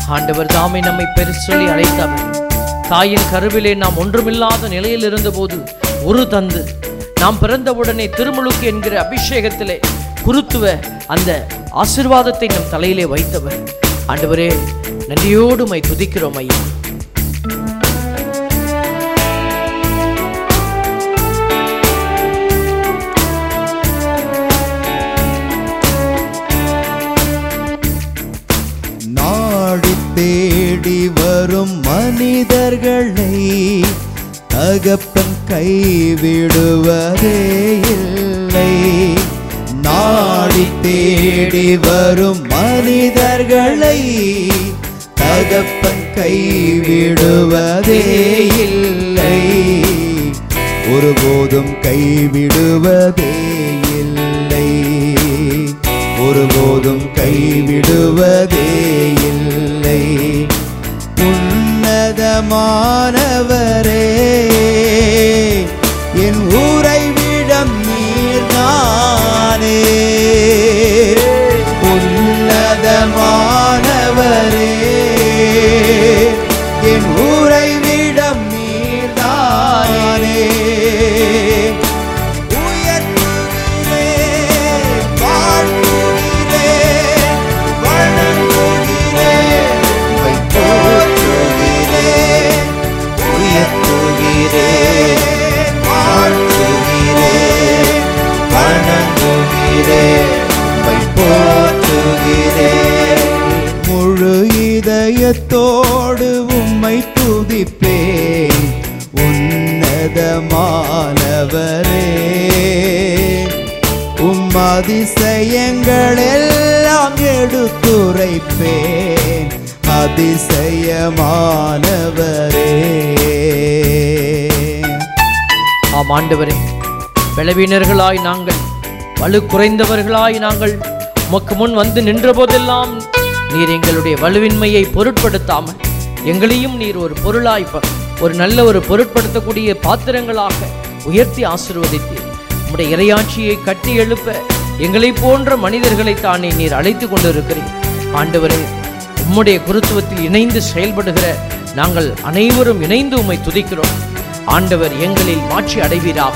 ஆண்டவர் தாமே நம்மை பெரு சொல்லி அழைத்தவர் தாயின் கருவிலே நாம் ஒன்றுமில்லாத நிலையில் இருந்தபோது ஒரு தந்து நாம் பிறந்தவுடனே திருமுழுக்கு என்கிற அபிஷேகத்திலே குருத்துவ அந்த ஆசிர்வாதத்தை நம் தலையிலே வைத்தவர் ஆண்டவரே நன்றியோடு மை துதிக்கிறோம் ஐயா நாடி தேடி வரும் மனிதர்களை தகப்பன் கைவிடுவதே இல்லை நாடி தேடி வரும் மனிதர்களை தகப்பன் கைவிடுவதே இல்லை ஒருபோதும் கைவிடுவதே இல்லை ஒருபோதும் கைவிடுவதே இல்லை உன்னதமானவரே என் உறைவிடம் நீர்தானே உன்னதமானவரே என் உறைவிடம் நீர்தானே உயர்த்துகிறேன், வாழ்த்துகிறேன், வணங்குகிறேன், உம்மை போற்றுகிறேன். உயர்த்துகிறேன், வாழ்த்துகிறேன், வணங்குகிறேன், உம்மை போற்றுகிறேன். முழு இதயத்தோடு உம்மை துதிப்பேன் உன்னதமானவரே உம் அதிசயங்கள் எல்லாம் எடுத்துரைப்பேன் அதிசயமானவரே ஆம் ஆண்டவரே பலவீனர்களாய் நாங்கள் வலு குறைந்தவர்களாய் நாங்கள் உமக்கு முன் வந்து நின்ற போதெல்லாம் நீர் எங்களுடைய வலுவின்மையை பொருட்படுத்தாமல் எங்களையும் நீர் ஒரு பொருளாய் ப- ஒரு நல்ல ஒரு பொருட்படுத்தக்கூடிய பாத்திரங்களாக உயர்த்தி ஆசீர்வதித்தீர் உம்முடைய இறையாட்சியை கட்டி எழுப்ப எங்களைப் போன்ற மனிதர்களை தானே நீர் அழைத்து கொண்டிருக்கிறீர் ஆண்டவரே உம்முடைய குருத்துவத்தில் இணைந்து செயல்படுகிற நாங்கள் அனைவரும் இணைந்து உம்மை துதிக்கிறோம் ஆண்டவர் எங்களில் மாட்சி அடைவீராக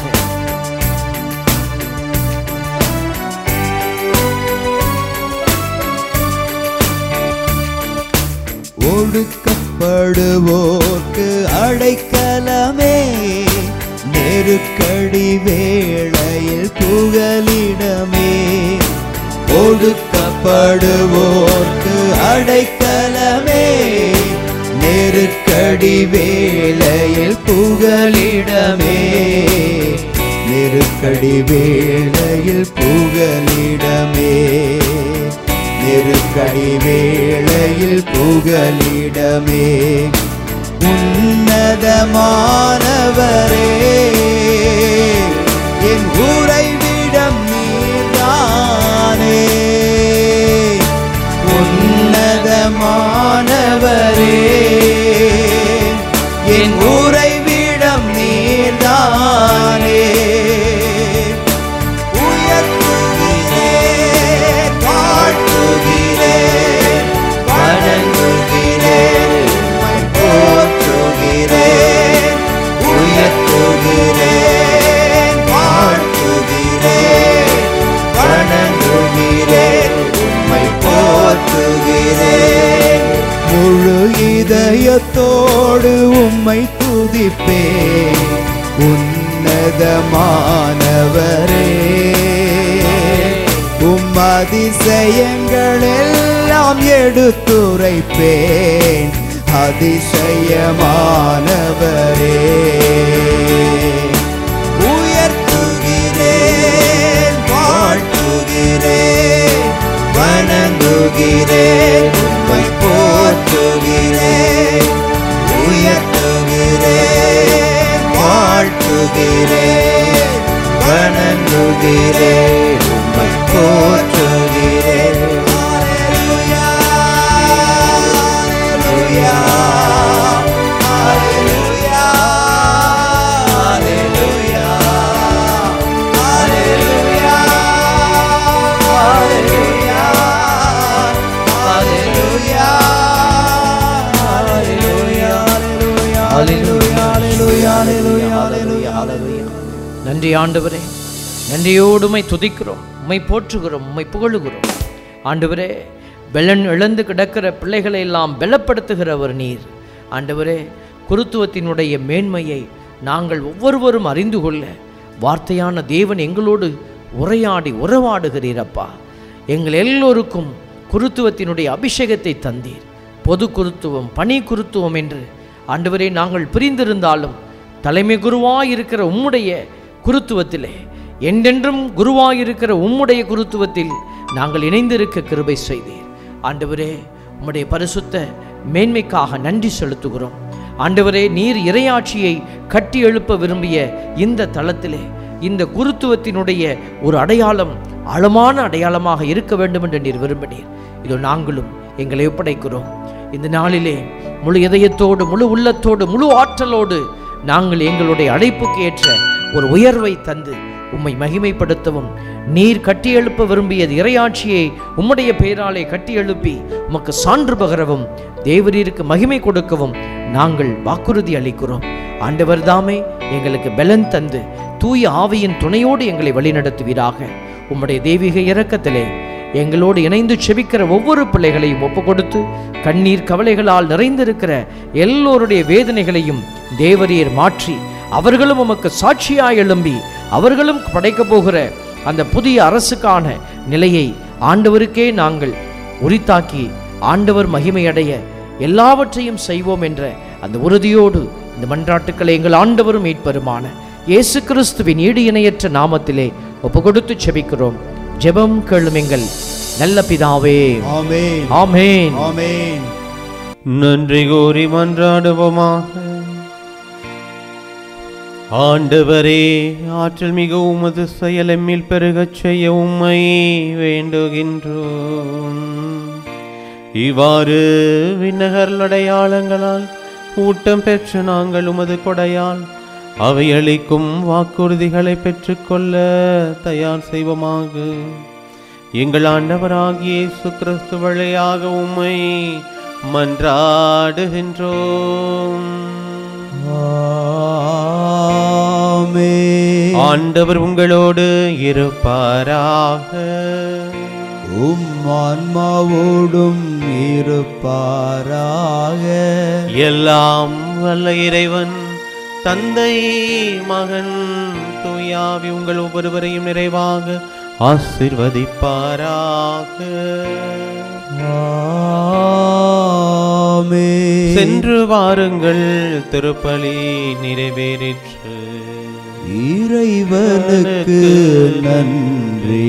ஒடுக்கப்படுவோர்க்கு அடைக்கலமே நெருக்கடி வேளையில் புகலிடமே ஒடுக்கப்படுவோர்க்கு அடைக்கலமே நெருக்கடி வேளையில் புகலிடமே நெருக்கடி வேளையில் புகலிடமே நெருக்கடி வேளையில் புகலிடமே உன்னதமானவரே என் உறைவிடம் நீர்தானே உன்னதமானவரே என் உறைவிடம் நீர்தானே உயர்த்துகிறேன், வாழ்த்துகிறேன், வணங்குகிறேன், உம்மை போற்றுகிறேன். உயர்த்துகிறேன், வாழ்த்துகிறேன், வணங்குகிறேன், உம்மை போற்றுகிறேன். முழு இதயத்தோடு உம்மை துதிப்பேன் உன்னதமானவரே உம் அதிசயங்கள் எல்லாம் எடுத்துரைப்பேன் அதிசயமானவரே உயர்த்துகிறேன் வாழ்த்துகிறேன் வணங்குகிறேன் உம்மை போற்றுகிறேன் உயர்த்துகிறேன் வாழ்த்துகிறேன் வணங்குகிறேன் உம்மை போற்றுகிறேன் Hallelujah, hallelujah, hallelujah. நன்றி ஆண்டவரே நன்றியோடு உம்மை துதிக்கிறோம் உம்மை போற்றுகிறோம் உம்மை புகழுகிறோம் ஆண்டவரே பெலன் இழந்து கிடக்கிற பிள்ளைகளை எல்லாம் பலப்படுத்துகிறவர் நீர் ஆண்டவரே குருத்துவத்தினுடைய மேன்மையை நாங்கள் ஒவ்வொருவரும் அறிந்து கொள்ள வார்த்தையான தேவன் எங்களோடு உரையாடி உறவாடுகிறீரப்பா எங்கள் எல்லோருக்கும் குருத்துவத்தினுடைய அபிஷேகத்தை தந்தீர் பொது குருத்துவம் பணி குருத்துவம் என்று ஆண்டவரே நாங்கள் பிரிந்திருந்தாலும் தலைமை குருவாயிருக்கிற உம்முடைய குருத்துவத்திலே என்றென்றும் குருவாயிருக்கிற உம்முடைய குருத்துவத்தில் நாங்கள் இணைந்திருக்க கிருபை செய்தீர் ஆண்டவரே உம்முடைய பரிசுத்த மேன்மைக்காக நன்றி செலுத்துகிறோம் ஆண்டவரே நீர் இறையாட்சியை கட்டி எழுப்ப விரும்பிய இந்த தளத்திலே இந்த குருத்துவத்தினுடைய ஒரு அடையாளம் ஆழமான அடையாளமாக இருக்க வேண்டும் என்று நீர் விரும்பினீர் இதோ நாங்களும் எங்களை ஒப்படைக்கிறோம் இந்த நாளிலே முழு இதயத்தோடு முழு உள்ளத்தோடு முழு ஆற்றலோடு நாங்கள் எங்களுடைய அழைப்புக்கு ஏற்ற ஒரு உயர்வை தந்து உம்மை மகிமைப்படுத்தவும் நீர் கட்டியெழுப்ப விரும்பியது இறையாட்சியை உம்முடைய பெயராலே கட்டியெழுப்பி உமக்கு சான்று பகரவும் தேவரீருக்கு மகிமை கொடுக்கவும் நாங்கள் வாக்குறுதி அளிக்கிறோம் ஆண்டவர் தாமே எங்களுக்கு பலன் தந்து தூய ஆவியின் துணையோடு எங்களை வழிநடத்துவீராக உம்முடைய தெய்வீக இரக்கத்திலே எங்களோடு இணைந்து செபிக்கிற ஒவ்வொரு பிள்ளைகளையும் ஒப்பு கொடுத்து கண்ணீர் கவலைகளால் நிறைந்திருக்கிற எல்லோருடைய வேதனைகளையும் தேவரீர் மாற்றி அவர்களும் உமக்கு சாட்சியாய் எழும்பி அவர்களும் படைக்கப் போகிற அந்த புதிய அரசுக்கான நிலையை ஆண்டவருக்கே நாங்கள் உரித்தாக்கி ஆண்டவர் மகிமையடைய எல்லாவற்றையும் செய்வோம் என்ற அந்த உறுதியோடு இந்த மன்றாட்டுக்களை எங்கள் ஆண்டவரும் மீட்பருமான இயேசு கிறிஸ்துவின் ஈடு இணையற்ற நாமத்திலே ஒப்பு கொடுத்து செபிக்கிறோம் ஜெபம் கேளும் எங்கள் நல்ல பிதாவே ஆமென் ஆமேன் ஆமென் நன்றி கூறி மன்றாடுவோமாக ஆண்டவரே ஆற்றல் மிக உமது செயல் எம்மில் பெருகச் செய்ய உம்மை வேண்டுகின்றோம் இவ்வாறு விண்ணகர் அடையாளங்களால் ஊட்டம் பெற்று நாங்கள் உமது கொடையால் அவை அளிக்கும் வாக்குறுதிகளை பெற்றுக்கொள்ள தயார் செய்வோமாக எங்கள் ஆண்டவராகிய இயேசு கிறிஸ்து வழியாக உம்மை மன்றாடுகின்றோம் ஆமென் ஆண்டவர் உங்களோடு இருப்பாராக உம் ஆன்மாவோடும் இருப்பாராக எல்லாம் வல்ல இறைவன் தந்தை மகன் தூயாவி உங்கள் ஒவ்வொருவரையும் நிறைவாக ஆசிர்வதிப்பாராக ஆமென் சென்று வாருங்கள் திருப்பலி நிறைவேறிற்று இறைவனுக்கு நன்றி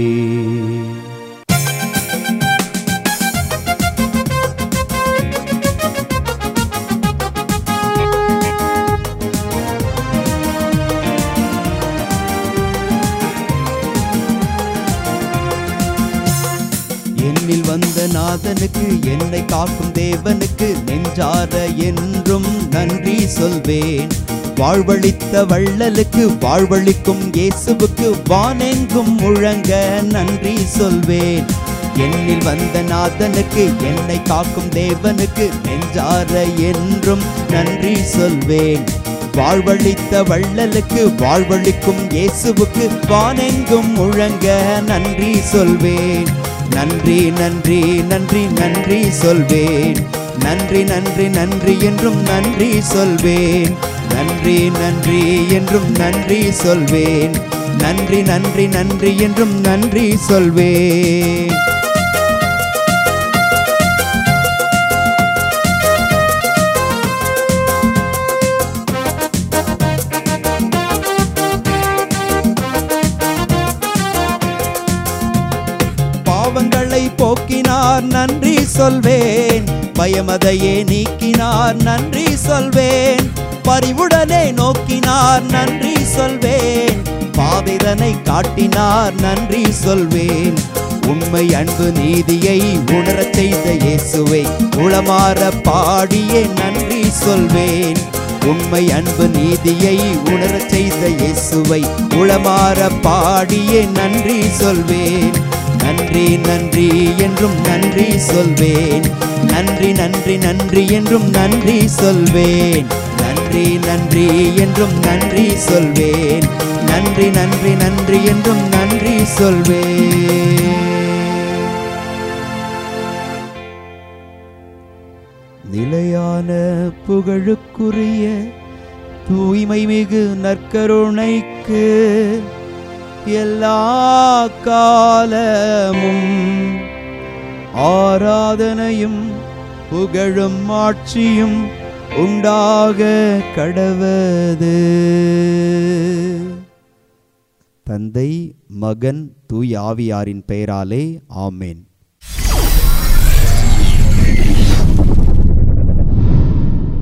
என்னில் வந்த நாதனுக்கு என்னை காக்கும் தேவனுக்கு நெஞ்சார என்றும் நன்றி சொல்வேன் வாழ்வழித்த வள்ளலுக்கு வாழ்வழிக்கும் இயேசுவுக்கு வானெங்கும் முழங்க நன்றி சொல்வேன் என்னில் வந்த நாதனுக்கு என்னை காக்கும் தேவனுக்கு நெஞ்சார என்றும் நன்றி சொல்வேன் வாழ்வழித்த வள்ளலுக்கு வாழ்வழிக்கும் இயேசுவுக்கு வானெங்கும் முழங்க நன்றி சொல்வேன் நன்றி நன்றி நன்றி நன்றி சொல்வேன் நன்றி நன்றி நன்றி என்றும் நன்றி சொல்வேன் நன்றி நன்றி என்றும் நன்றி சொல்வேன் நன்றி நன்றி நன்றி என்றும் நன்றி சொல்வேன் பாவங்களை போக்கினார் நன்றி சொல்வேன் பயமதையே நீக்கினார் நன்றி சொல்வேன் பரிவுடனே நோக்கினார் நன்றி சொல்வேன் பாவிதனை காட்டினார் நன்றி சொல்வேன் உண்மை அன்பு நீதியை உணரச் செய்த இயேசுவை உளமாற பாடியே நன்றி சொல்வேன் உண்மை அன்பு நீதியை உணரச் செய்த இயேசுவை உளமாற பாடியே நன்றி சொல்வேன் நன்றி நன்றி என்றும் நன்றி சொல்வேன் நன்றி நன்றி நன்றி என்றும் நன்றி சொல்வேன் நன்றி நன்றி என்றும் நன்றி சொல்வேன் நன்றி நன்றி நன்றி என்றும் நன்றி சொல்வேன் நிலையான புகழுக்குரிய தூய்மை மிகு நற்கருணைக்கு எல்லா காலமும் ஆராதனையும் புகழும் ஆட்சியும் உண்டாக கடவது தந்தை மகன் தூய் ஆவியாரின் பெயராலே ஆமேன்